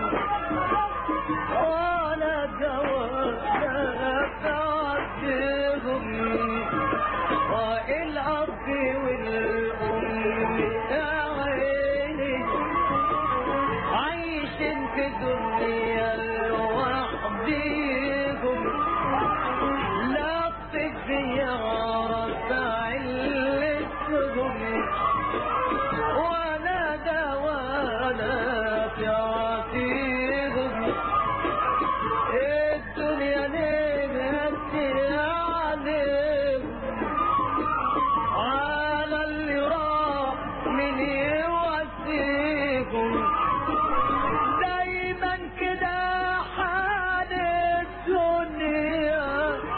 ولا جواب تعدهم والأب والأم يا عيني عايشين في دنيا لوحديهم لا تبي رفع اللي تكون ولا دوانا تعطيهم الدنيا نبهت عليهم على اللي راح من يوسيهم دايما كده حال الدنيا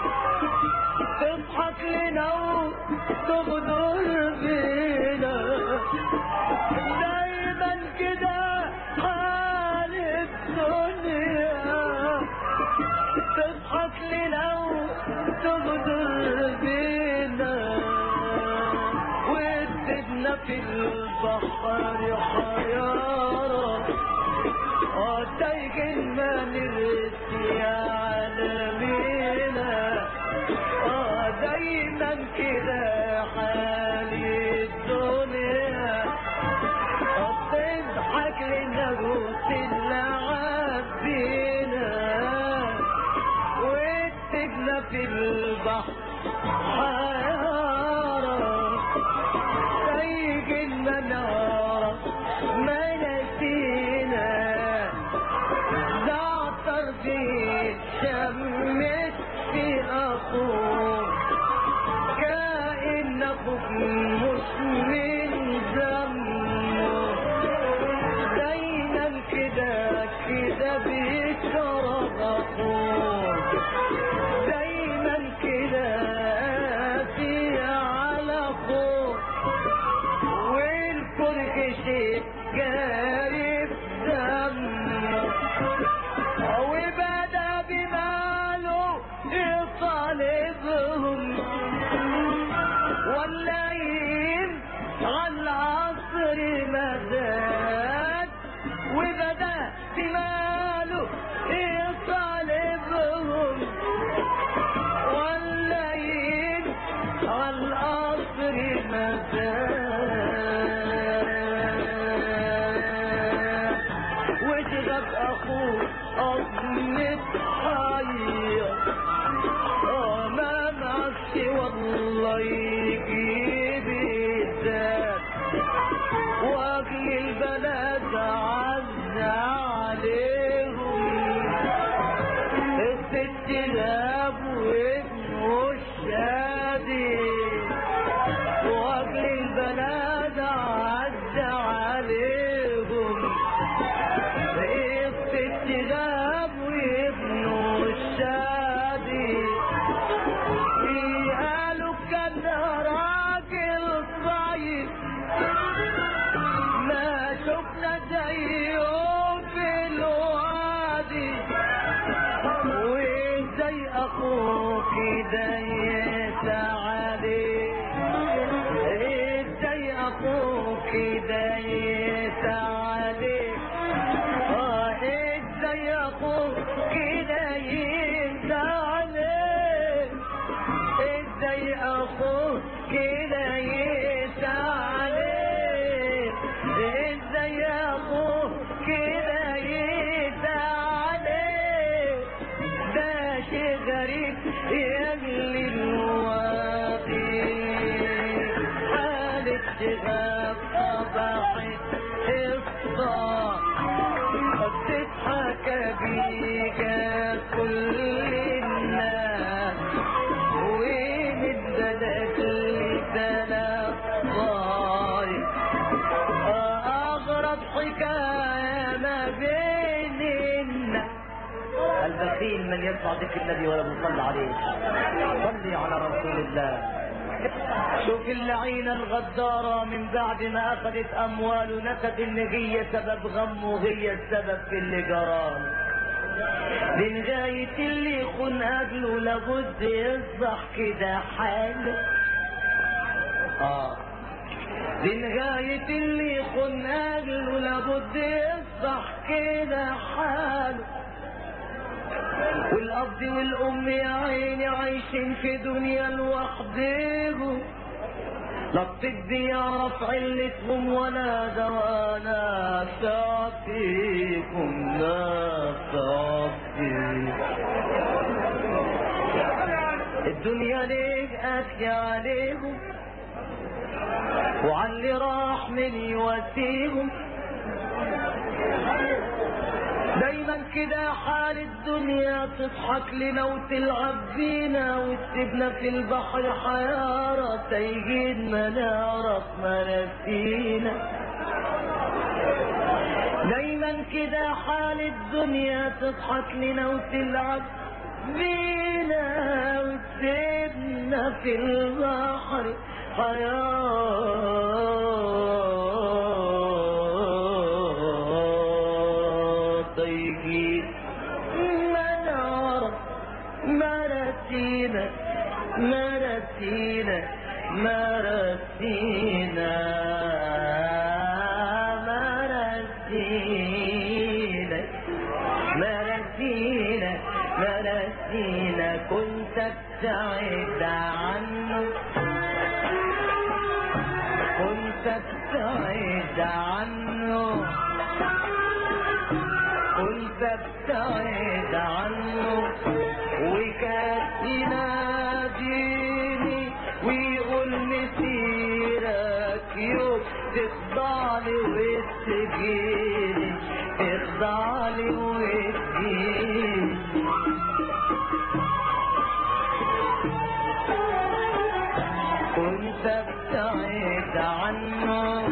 تضحك لنا وتغدر بينا دايما كده حال الدنيا في البحر حيارة وتيج ما نرسي عالمينا آه دايما كده حالي الدنيا تضحك لنجوس اللعب بينا والسجنة في البحر حيارة تيجي المنارة ما نسينا زعتر في شمت في أخوك كأنك مش من دمه دايما كده كده بيشرب أخوك دايما كده في على أخوك والفرق شيء جاري في دمه وبدا بماله يطالبهم والليل على العصر مداد وبدا بماله يطالبهم والليل على العصر مداد وجدك اخوك اظلم حير ما معكش والله يجيب الذات واجل البلد عز عليهم الست لاب وابنه الشادي واجل البلد عز عليهم الست لاب وابنه الشادي قالوا كان راجل طيب ما شفنا زيه في الوادي وازاي اخوك ده يسعدي ازاي اخوك ده يسعدي اه ازاي اخوك ده يسعدي ازاي اخوك كده يسعدي ازاي اخوك كده يسعدي ده شيء غريب يجلي الوادي حالة شغاب صباحت الصباح تضحك بيك كل الناس ومددك لسنة صاير أغرب حكاية ما بين الناس البخيل من يرفع ذكر النبي ولم يصلي عليه صلي على رسول الله شوف اللعينة الغدارة من بعد ما أخذت أموال نكت إن هي سبب غم وهي السبب في اللي جرى من غاية اللي يخون أجله لابد يصبح كده حاله آه من غاية اللي يخون أجله لابد يصبح كده حاله والأب والأم يا عيني عايشين في دنيا لوحدهم لا الطب يعرف علتهم ولا دواء ناس فيكم ناس الدنيا ليه قاسية عليهم وعلى اللي راح من يواسيهم دايما كده حال الدنيا تضحك لنا وتلعب بينا وتسيبنا في البحر حيارة تيجين ما نعرف ما نسينا دايما كده حال الدنيا تضحك لنا وتلعب بينا وتسيبنا في البحر حياة طيبين ما نعرف ما رسينا ما رسينا ما رسينا ابتعد عنه كنت ابتعد عنه وكان يناديني ويقول مسيرك يوم تخضع لي وتجيني تخضع لي وتجيني كنت ابتعد عنه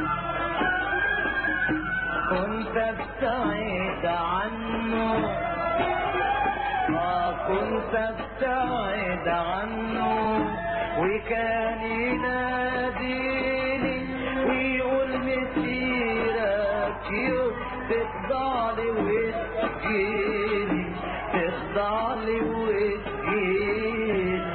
كنت ابتعد عنه آه كنت ابتعد عنه وكان يناديني ويقول مسيرك يوم تخضع لي وتجيني تخضع لي وتجيني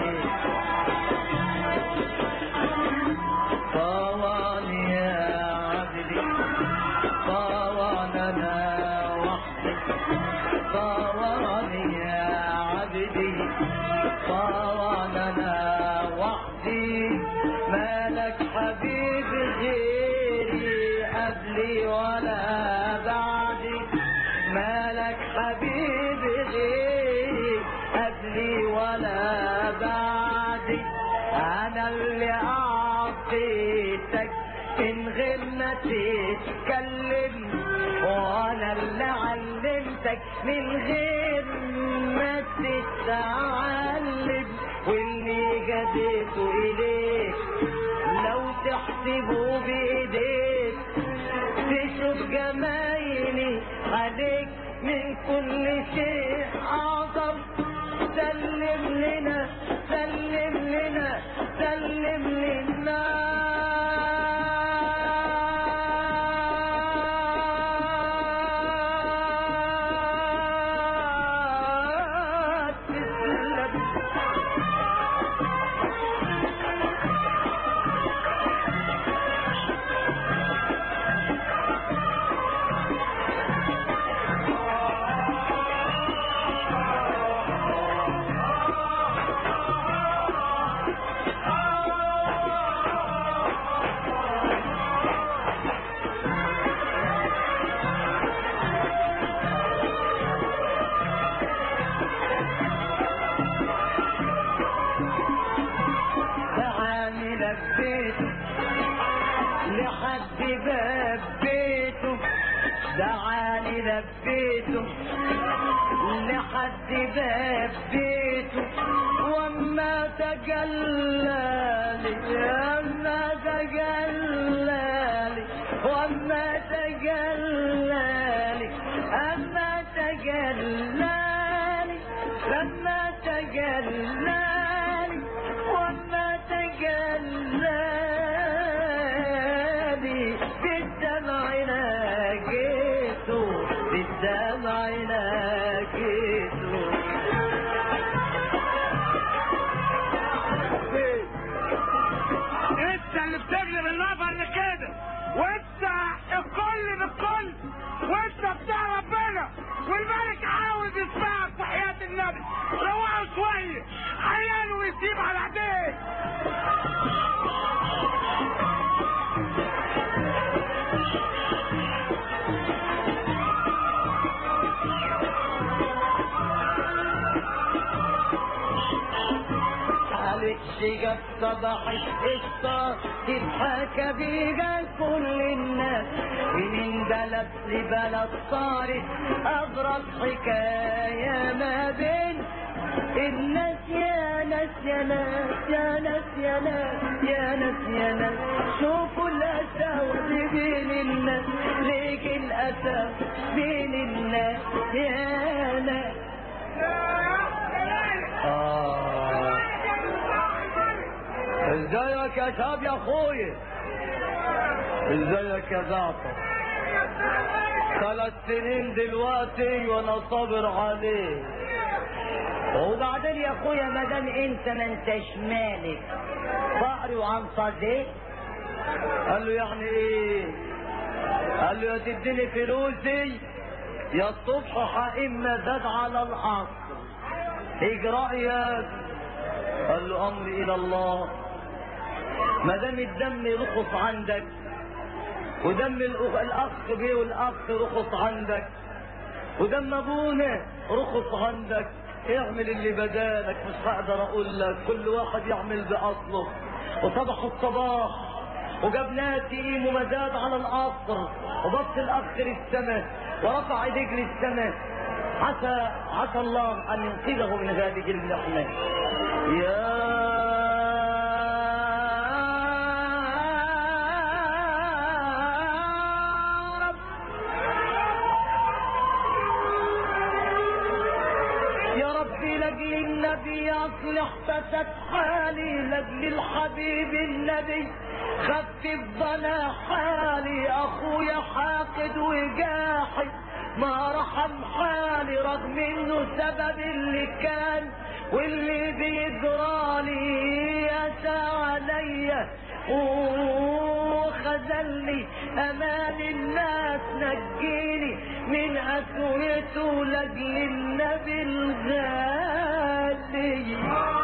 طوال يا عبدي طوال انا وحدي طوال يا عبدي طوال انا وحدي مالك حبيب غيري قبلي ولا بعدي مالك حبيب غيري قبلي ولا بعدي انا اللي اعطيتك من غير ما تتكلم وانا اللي علمتك من غير ما تتعلم واللي جديته اليك لو تحسبه بايديك تشوف جمايلي عليك من كل شيء اعظم سلم لنا سلم لنا سلم لنا تسلم تعالي لبيته لحد باب بيته دعاني لبيته لحد باب بيته وما تجلى لي وما تجلى لي وما تجلى لي أما تجلى لي لما تجلى لي وما تجلى لي بالدمع ناجيته بالدمع ناجيته انت اللي بتغلب النظر لكده وانت الكل بالكل وانت بتاع ربنا والملك عاوز يسمعك في حياة النبي روقوا شوية عياله ويسيب على ايديه عليك شجاب صباح القصة تضحك بيها كل الناس ومن بلد لبلد صارت أغرب حكاية ما بين الناس يا ناس يا ناس يا ناس يا ناس يا ناس يا ناس شوفوا الأسى اللي بين الناس ليك الأسى بين الناس يا ناس آه ازيك يا شاب يا اخويا ازيك يا زعتر ثلاث سنين دلوقتي وانا صابر عليه وبعدين يا اخويا ما دام انت ما انتش مالك فقري وعن صديق قال له يعني ايه قال له يا تديني فلوسي يا الصبح حقيم زاد على العصر اجراء يا قال له امري الى الله ما دام الدم يرخص عندك ودم الأخ- الاخ بيه والاخ رخص عندك ودم ابونا رخص عندك اعمل اللي بدالك مش هقدر اقول لك كل واحد يعمل باصله وصبح الصباح وجاب ناس يقيموا مزاد على القصر وبص الاخ للسماء ورفع ايديه للسماء عسى عسى الله ان ينقذه من هذه المحنه يا رب يا ربي لاجل النبي اصلح فسد حالي لاجل الحبيب النبي خفف ضنا حالي اخويا حاقد وجاحد ما رحم حالي رغم انه سبب اللي كان واللي بيجرالي يسى عليا وخذلني امان الناس نجيني من اسويته لاجل النبي الغالي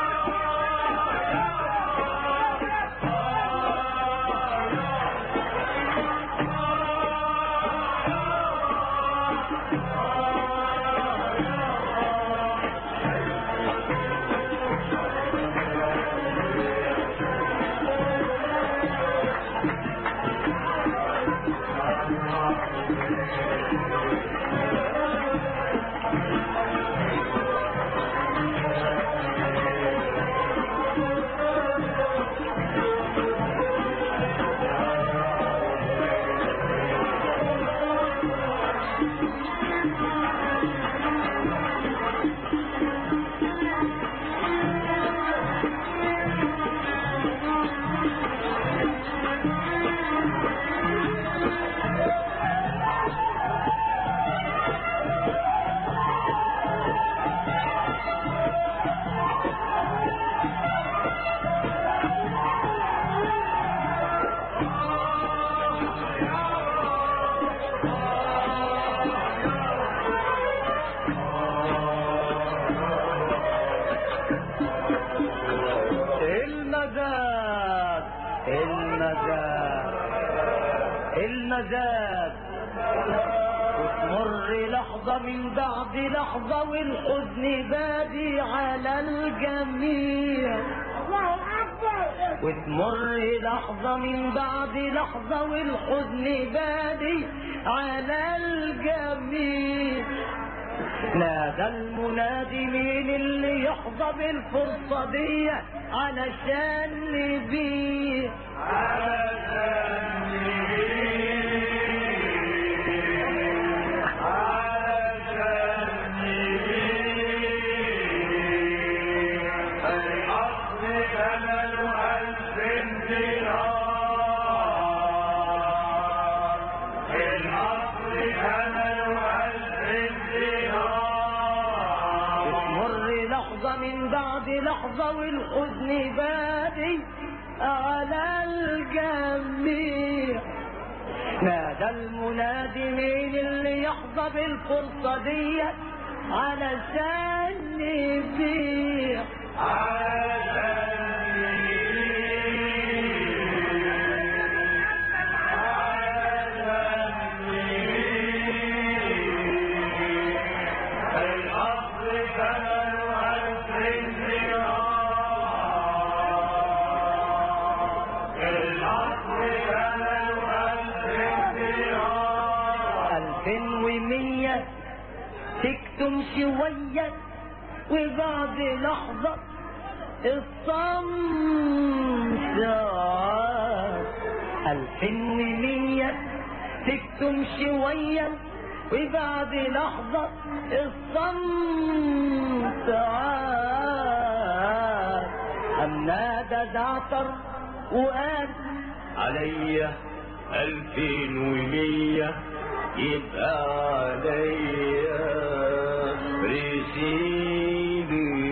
المزاد المزاد المزاد وتمر لحظة من بعد لحظة والحزن بادي على الجميع الله اكبر وتمر لحظة من بعد لحظة والحزن بادي على الجميع نادى المنادي مين اللي يحظى بالفرصة دي علشان نبيه تمر لحظة من بعد لحظة والحزن بادي على الجميع نادى المنادي مين اللي يحظى بالفرصة دي علشان نبيع ألفين ومية تكتم شوية وبعد لحظة الصمت عاد. ألفين ومية تكتم شوية وبعد لحظة الصمت عاد أم نادى زعتر وقال عليا ألفين ومية يبقى عليا رسيل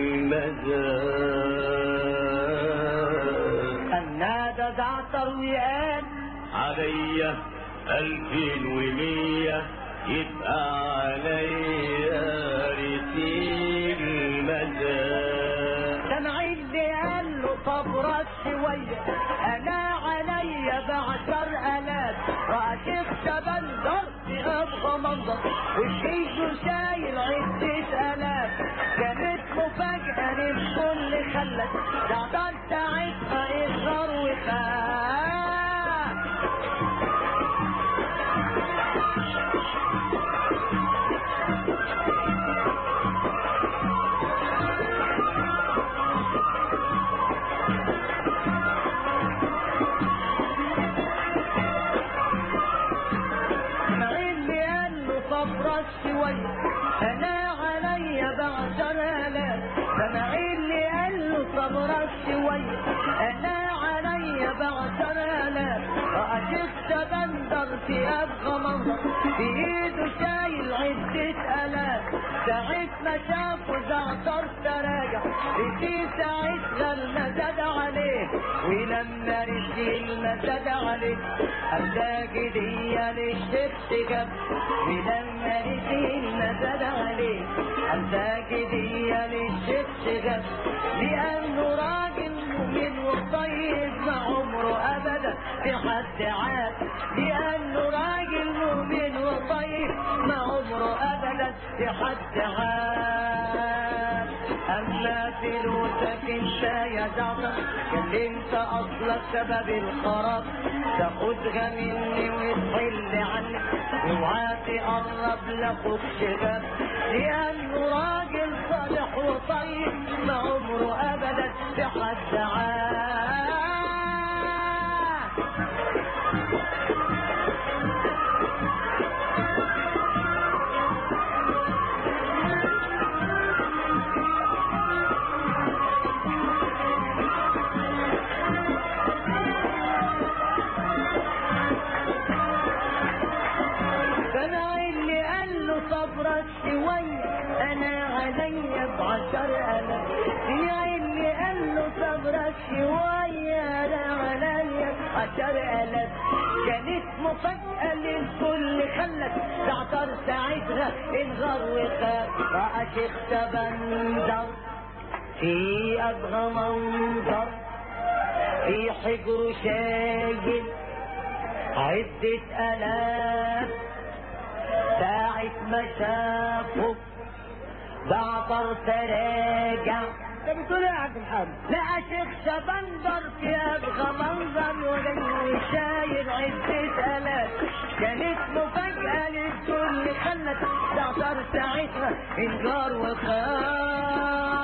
المزاد أم نادى زعتر وقال عليا ألفين ومية يبقى عليا رسيل المزاد سمع اللي قال له طب رد شوية أنا عليا بعشر آلاف عشق شبندر ابقى منظر وشيشه شايل عدة آلاف كانت مفاجأة للكل خلت تعطل ساعتها يظهر وخاف مع اللي قال له صبرك شوية أنا عليا بعشر آلاف سمع اللي قال له صبرك شوية أنا عليا بعشر آلاف أشخت بندر ثياب غمضة في إيده شايل عدة آلاف ساعة ما شافه زعتر تراجع رسي ساعتها المزاد عليه ولما رسي المزاد عليه الساجد هي للشبس جاب ولما رسي المزاد عليه الساجد هي للشبس جاب لأنه راجل مؤمن وطيب ما عمره أبدا في حد عاد لأنه راجل مؤمن وطيب ما عمره أبدا في حد عاد أما فلوسك انت يا جعفر اللي انت اصلك سبب الخراب تاخدها مني وتحل عني اوعى تقرب لاخوك شباب لانه راجل صالح وطيب ما عمره ابدا في حد عاد سمع اللي قال له صبرك شوية أنا عليا بعشر ألاف سمع اللي قال له صبرك شوية أنا عليا بعشر ألاف كانت مفاجأة للكل خلت تعطر ساعتها انغر وخاف رأى شيخ تبندر في أبغى منظر في حجره شايل عدة آلاف ساعة ما شافه بعطر تراجع انت بتقول ايه يا عبد الحميد؟ لقى شيخ شبندر في أبغى منظر وجاي شايل عدة آلاف كانت مفاجأة للكل خلت تعطر ساعتها انجار وخاف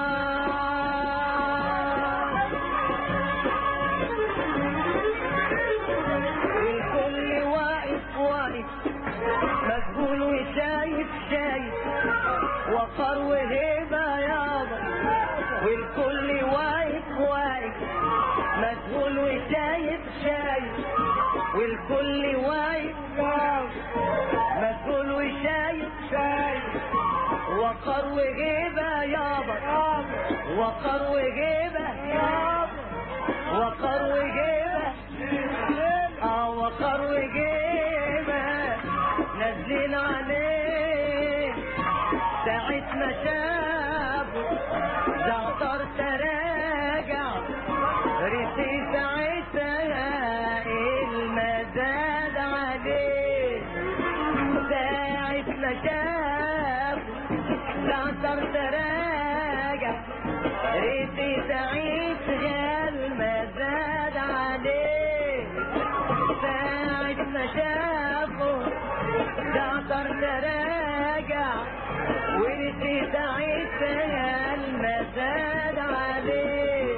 والكل واقف واقف مسؤول وشايف شايف وقر وهيبة يابا والكل واقف واقف مسؤول وشايف شايف والكل واقف واقف مسؤول وشايف شايف وقر وهيبة يابا وقر وهيبة يابا وقر وهيبة اه وقر وجيبه نازلين عليه ساعة ما شافوا زعتر تراجع رسي ساعتها المزاد عليه ساعة ما شافوا زعتر تراجع رسي ساعتها المزاد عليه ساعة ما شافوا زعتر تراجع ورثي ساعتها المزاد عليه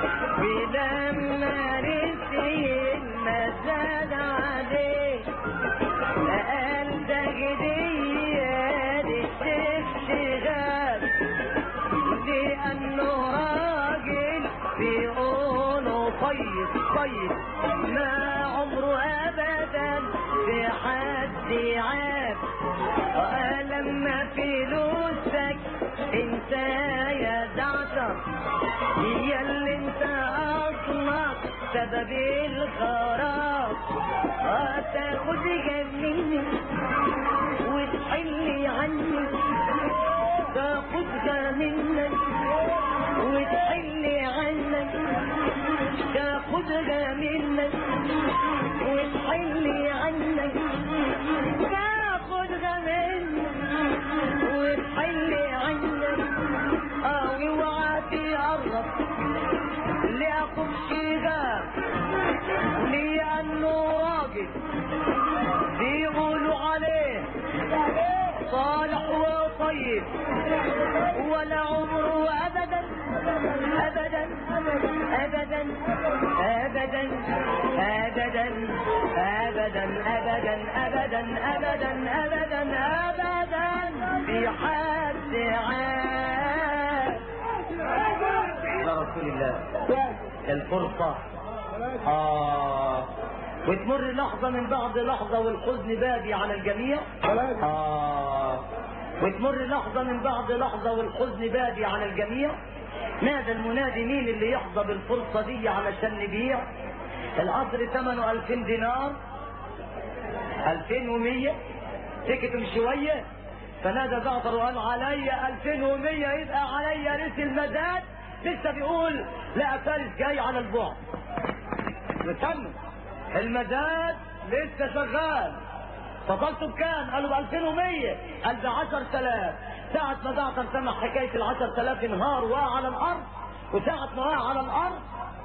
ولما رثي المزاد عليه قال ده هدية للشيخ شغال لأنه راجل بيقولوا طيب طيب ما عمره أبدا في حد عاب لما فلوسك انت يا زعتر هي اللي انت اصلك سبب الخراب هتاخدها مني وتحلي عني تاخدها منك وتحلي عنك تاخدها منك وتحلي عنك طويل ولا عمره ابدا ابدا ابدا ابدا ابدا ابدا ابدا ابدا ابدا ابدا ابدا في حد عاد يا رسول الله الفرصة آه وتمر لحظة من بعد لحظة والحزن بادي على الجميع آه وتمر لحظة من بعد لحظة والحزن بادي على الجميع نادى المنادي مين اللي يحظى بالفرصة دي علشان نبيع القصر ثمنه 2000 دينار 2100 سكتوا شوية فنادى زعتر وقال عليا 2100 يبقى عليا ريس المزاد لسه بيقول لا فارس جاي على البعد نكمل المزاد لسه شغال فضلته بكام؟ قالوا ب 2100 قال ب 10000 ساعة ما زعتر سمع حكاية ال 10000 انهار وقع على الأرض وساعة ما وقع على الأرض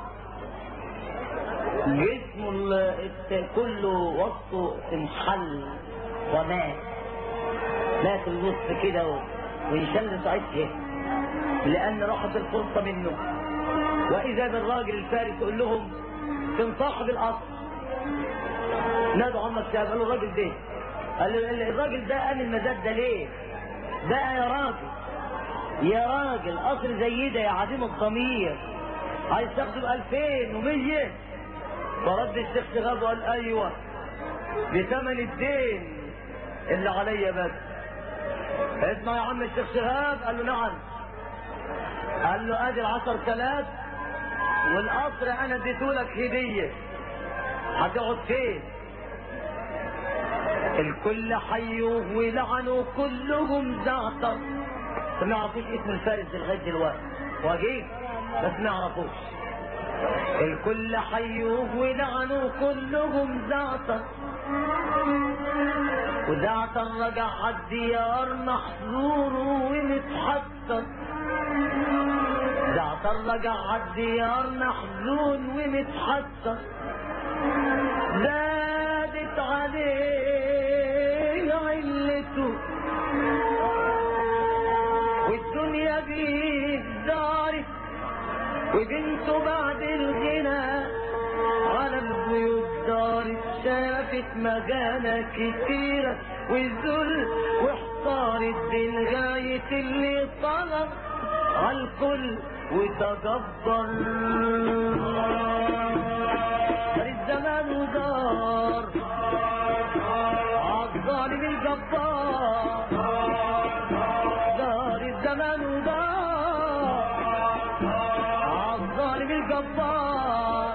جسمه ال- كله وسطه انحل ومات مات الوسط كده و- وانشل ساعتها لأن راحت الفرصة منه وإذا بالراجل الفارس يقول لهم كان صاحب القصر نادوا عمك شاب قالوا الراجل ده قال له ال- الراجل ده قال المزاد ده ليه؟ بقى يا راجل يا راجل قصر زي ده يا عديم الضمير عايز تاخده ب 2100 فرد الشيخ شغاب وقال ايوه بثمن الدين اللي عليا بس اسمع يا عم الشيخ شهاب قال له نعم قال له ادي العشر تلاف والقصر انا اديتهولك هديه هتقعد فين الكل حيوه ولعنوا كلهم زعتر بس ما يعرفوش اسم الفارس لغايه دلوقتي واجيب بس ما يعرفوش الكل حيوه ولعنوا كلهم زعتر وزعتر رجع عالديار محزون ومتحسر زعتر رجع عالديار محزون ومتحسر زادت عليه علته والدنيا بيه دارت وبنته بعد الغنى على البيوت دارت شافت مجانا كتيرة والذل واحتارت بين غاية اللي طلب عالكل وتجبر دار الزمان ودار عالظالم الجبار دار الزمان ودار عالظالم الجبار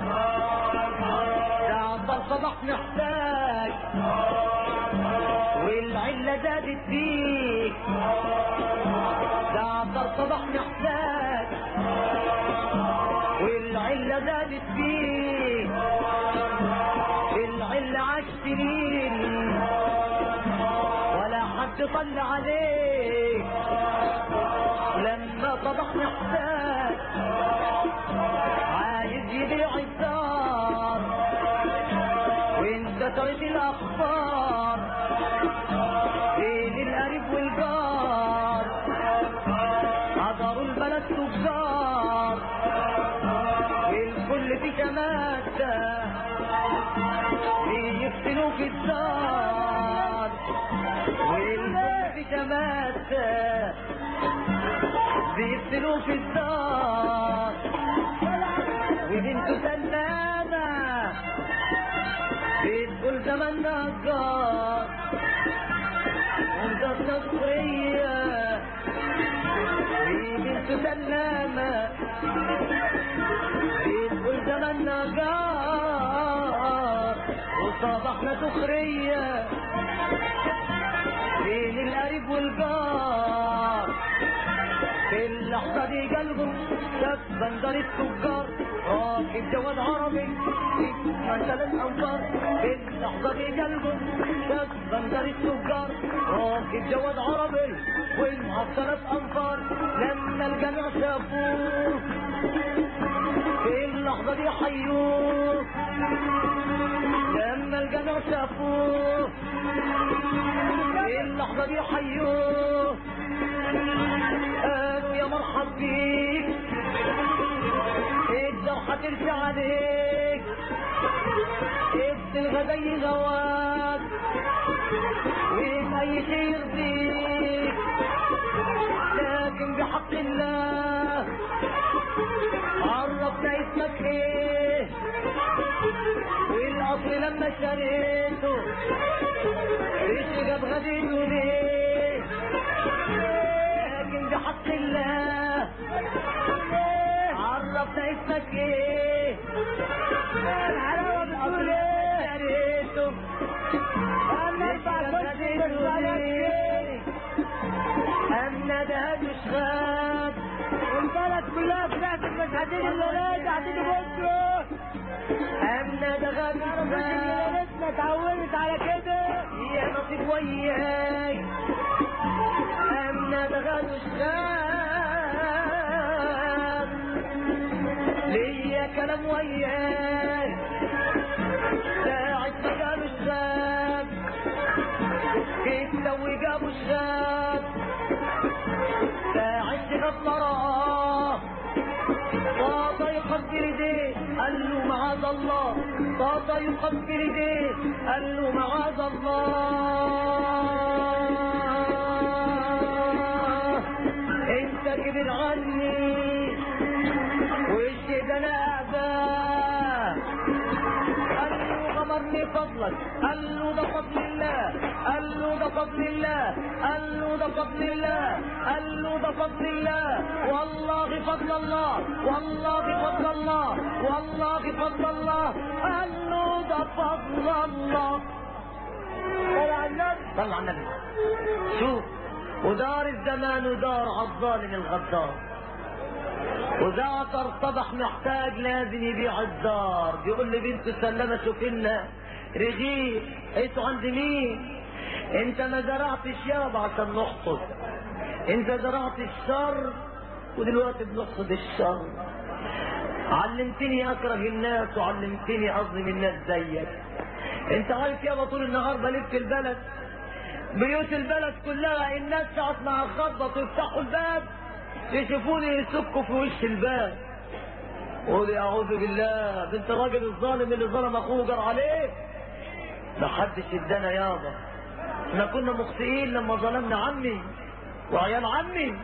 تعبر صباح محتاج والعلة زادت فيك تعبر صباح محتاج والعلة زادت فيك العلة عاش سنين ولا حد طلع عليك لما صبح محتاج عايز يبيع الدار وانت ترد الاخبار بين القريب والجار حضروا البلد تجار والكل في شماتة بيفتنوا في الدار والكل في شماتة بيفتنوا في الدار وبنته سلامة بتقول زمان نجار وانت نصرية بنته سلامة بتقول زمان نجار وصباحنا سخرية بين القريب والجار في اللحظة دي قلبه شاف بندر التجار راكب جواد عربي مثل الأنفار في اللحظة دي قلبه شاف بندر التجار راكب جواد عربي والمعاه ثلاث أنفار لما الجميع شافوه في اللحظة دي حيوه لما الجميع شافوه في اللحظة دي حيوه يرضيك الدار هترسي عليك ابن الغدا غواك اي شيء يرضيك لكن بحق الله عرفنا اسمك ايه والاصل لما شريته ايش جاب غديته ليه لكن بحق الله عرفنا اسمك ايه الحلاوه بتقول ايه شريته أمنا ده مش غاب والبلد كلها طلعت المشهدين الليلات قاعدين يبصوا أمنا ده غاب مش غاب اتعودت على كده يا نصيب وياي أمنا ده غاب مش غاب ليا كلام وياي ساعة ما قالوا الشاب كيف لو جابوا الشاب ساعة غاب مراه طاطا يقبل ايديه قال له معاذ الله طاطا يقبل ايديه قال له معاذ الله انت كبير عني وش ده انا اعداء قال له غمرني فضلك قال له ده فضل الله قال له ده فضل الله قال له ده فضل الله قال له ده فضل الله والله فضل الله والله فضل الله والله فضل الله قال له ده فضل الله طلع النبي طلع النبي شوف ودار الزمان ودار على الظالم الغدار وذاك ارتضح محتاج لازم يبيع الدار بيقول لي بنت سلمة شوف لنا رغيف انتوا عند مين انت ما زرعتش يابا عشان نحصد انت زرعت الشر ودلوقتي بنحصد الشر علمتني اكره الناس وعلمتني اظلم الناس زيك انت عارف يابا طول النهار بلف في البلد بيوت البلد كلها الناس ساعة ما اخبط ويفتحوا الباب يشوفوني يسكوا في وش الباب قولي اعوذ بالله بنت الراجل الظالم اللي ظلم اخوه جر عليه ما حدش ادانا يابا احنا كنا مخطئين لما ظلمنا عمي وعيال عمي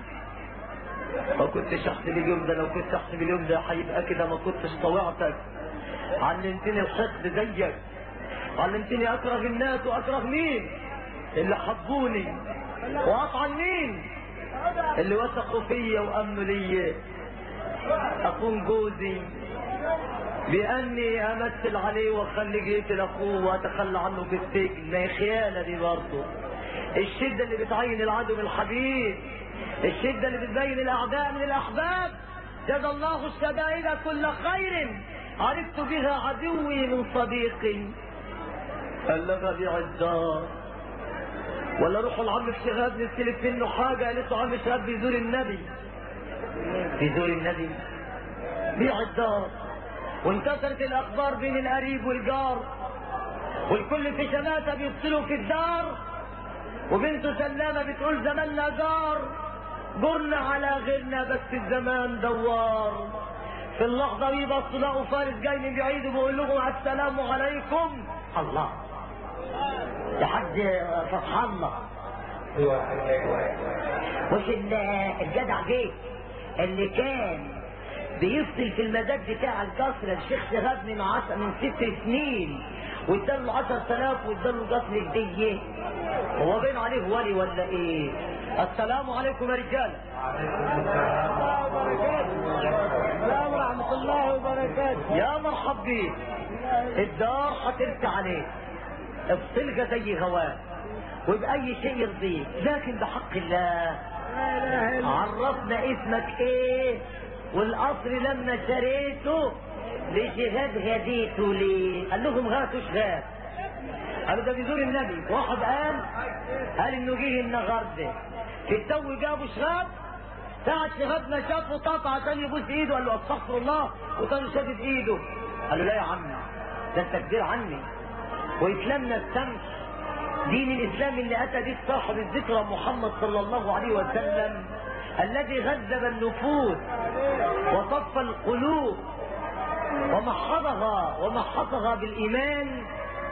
ما كنتش احسب اليوم ده لو كنت احسب اليوم ده هيبقى كده ما كنتش طوعتك علمتني الحقد زيك علمتني اكره الناس واكره مين اللي حبوني واطعن مين اللي وثقوا فيا وامنوا لي اكون جوزي باني امثل عليه واخليه يقتل اخوه واتخلى عنه في السجن ما هي خيانه دي برضه الشده اللي بتعين العدو من الحبيب الشده اللي بتبين الاعداء من الاحباب جزى الله الشدائد كل خير عرفت بها عدوي من صديقي بلغ بيع الدار ولا روح العم الشهاب نستلف منه حاجه قالت له عم الشهاب بيزور النبي بيزور النبي بيع الدار وانتشرت الاخبار بين القريب والجار والكل في شماتة بيفصلوا في الدار وبنته سلامة بتقول زماننا جار جرنا على غيرنا بس الزمان دوار في اللحظة دي بصوا لقوا فارس جاي من بعيد وبيقول لهم السلام عليكم الله لحد فتح الله مش ال- الجدع جه اللي كان بيفصل في المزاج بتاع القصر الشيخ شهاب من عشر من ست سنين واداله 10000 واداله قصر هديه هو باين عليه ولي ولا ايه؟ السلام عليكم يا رجاله. السلام ورحمة الله وبركاته يا مرحب بيك الدار هترسى عليك افصلها زي هواك وبأي شيء يرضيك لكن بحق الله لا اله الا عرفنا اسمك ايه والقصر لما شريته لجهاد هديته ليه قال لهم غاتوا شغال قالوا ده بيزور النبي واحد قال قال انه جه النهارده في التو جابوا شغال ساعة شهاد ما شافه طاط عشان يبوس ايده قال له استغفر الله وكان شادد ايده قال له لا يا عم ده انت كبير عني واسلامنا السمح دين الاسلام اللي اتى به صاحب الذكرى محمد صلى الله عليه وسلم الذي غذب النفوس وصف القلوب ومحضها ومحطها بالإيمان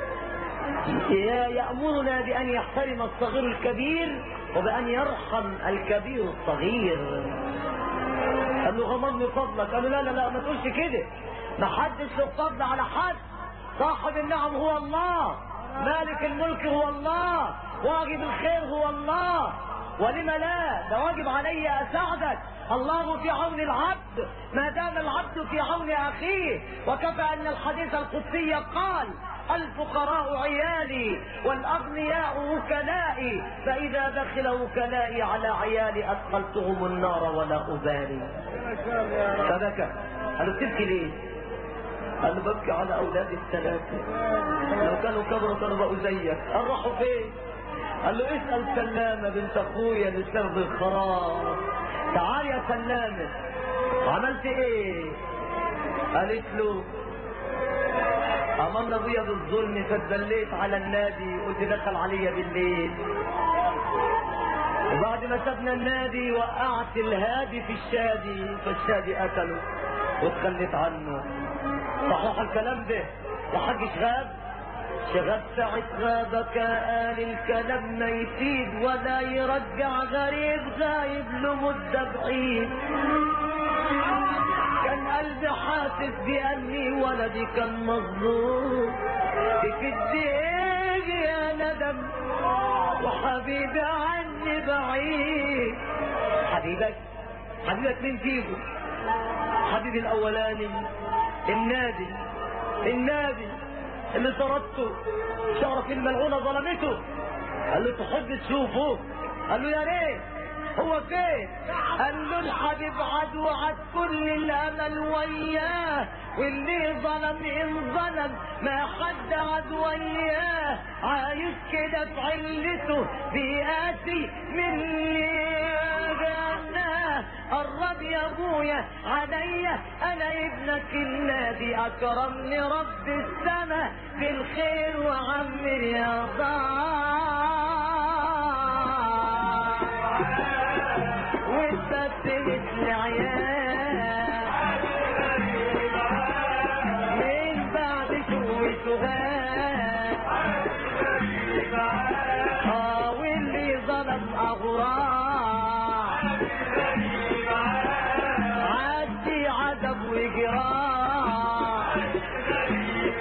يأمرنا بأن يحترم الصغير الكبير وبأن يرحم الكبير الصغير قال له غمضني فضلك قال له لا لا لا ما تقولش كده ما حدش له فضل على حد صاحب النعم هو الله مالك الملك هو الله واجب الخير هو الله ولم لا ده واجب علي اساعدك الله في عون العبد ما دام العبد في عون اخيه وكفى ان الحديث القدسي قال الفقراء عيالي والاغنياء وكلائي فاذا دخل وكلائي على عيالي ادخلتهم النار ولا ابالي فبكى قال له تبكي ليه قال له ببكي على اولادي الثلاثه لو كانوا كبروا كانوا بقوا زيك قال راحوا فين قال له اسال سلامه بنت اخويا اللي اشتغل بالخراج تعال يا سلامه عملت ايه قالت له امرنا ابويا بالظلم فاتدليت على النادي قلت دخل عليا بالليل وبعد ما سبنا النادي وقعت الهادي في الشادي فالشادي قتله واتخليت عنه صحيح الكلام ده يا حاج شغاب شغاب ساعة غابك قال الكلام ما يفيد ولا يرجع غريب غايب لمدة بعيد كان قلبي حاسس بأني ولدي كان مظلوم في الدين يا ندم وحبيبي عني بعيد حبيبك حبيبك مين فيكم حبيبي الاولاني النادي النادي اللي طردته شعرك الملعونة ظلمته قال له تحب تشوفه قال له يا ريت هو فين قال له الحبيب عدو عد كل الامل وياه واللي ظلم ان ظلم ما حد عد وياه عايش كده في علته بيقاسي من اللي جناه قرب يا ابويا عليا انا ابنك النادي اكرمني رب السما بالخير وعمر يا ضاع واتبسمت العيال من بعد شوي سهاد اه واللي ظلم اغراء عدي عذب وجراح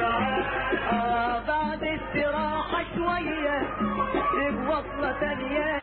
آه بعد استراحة شوية وصلة تانية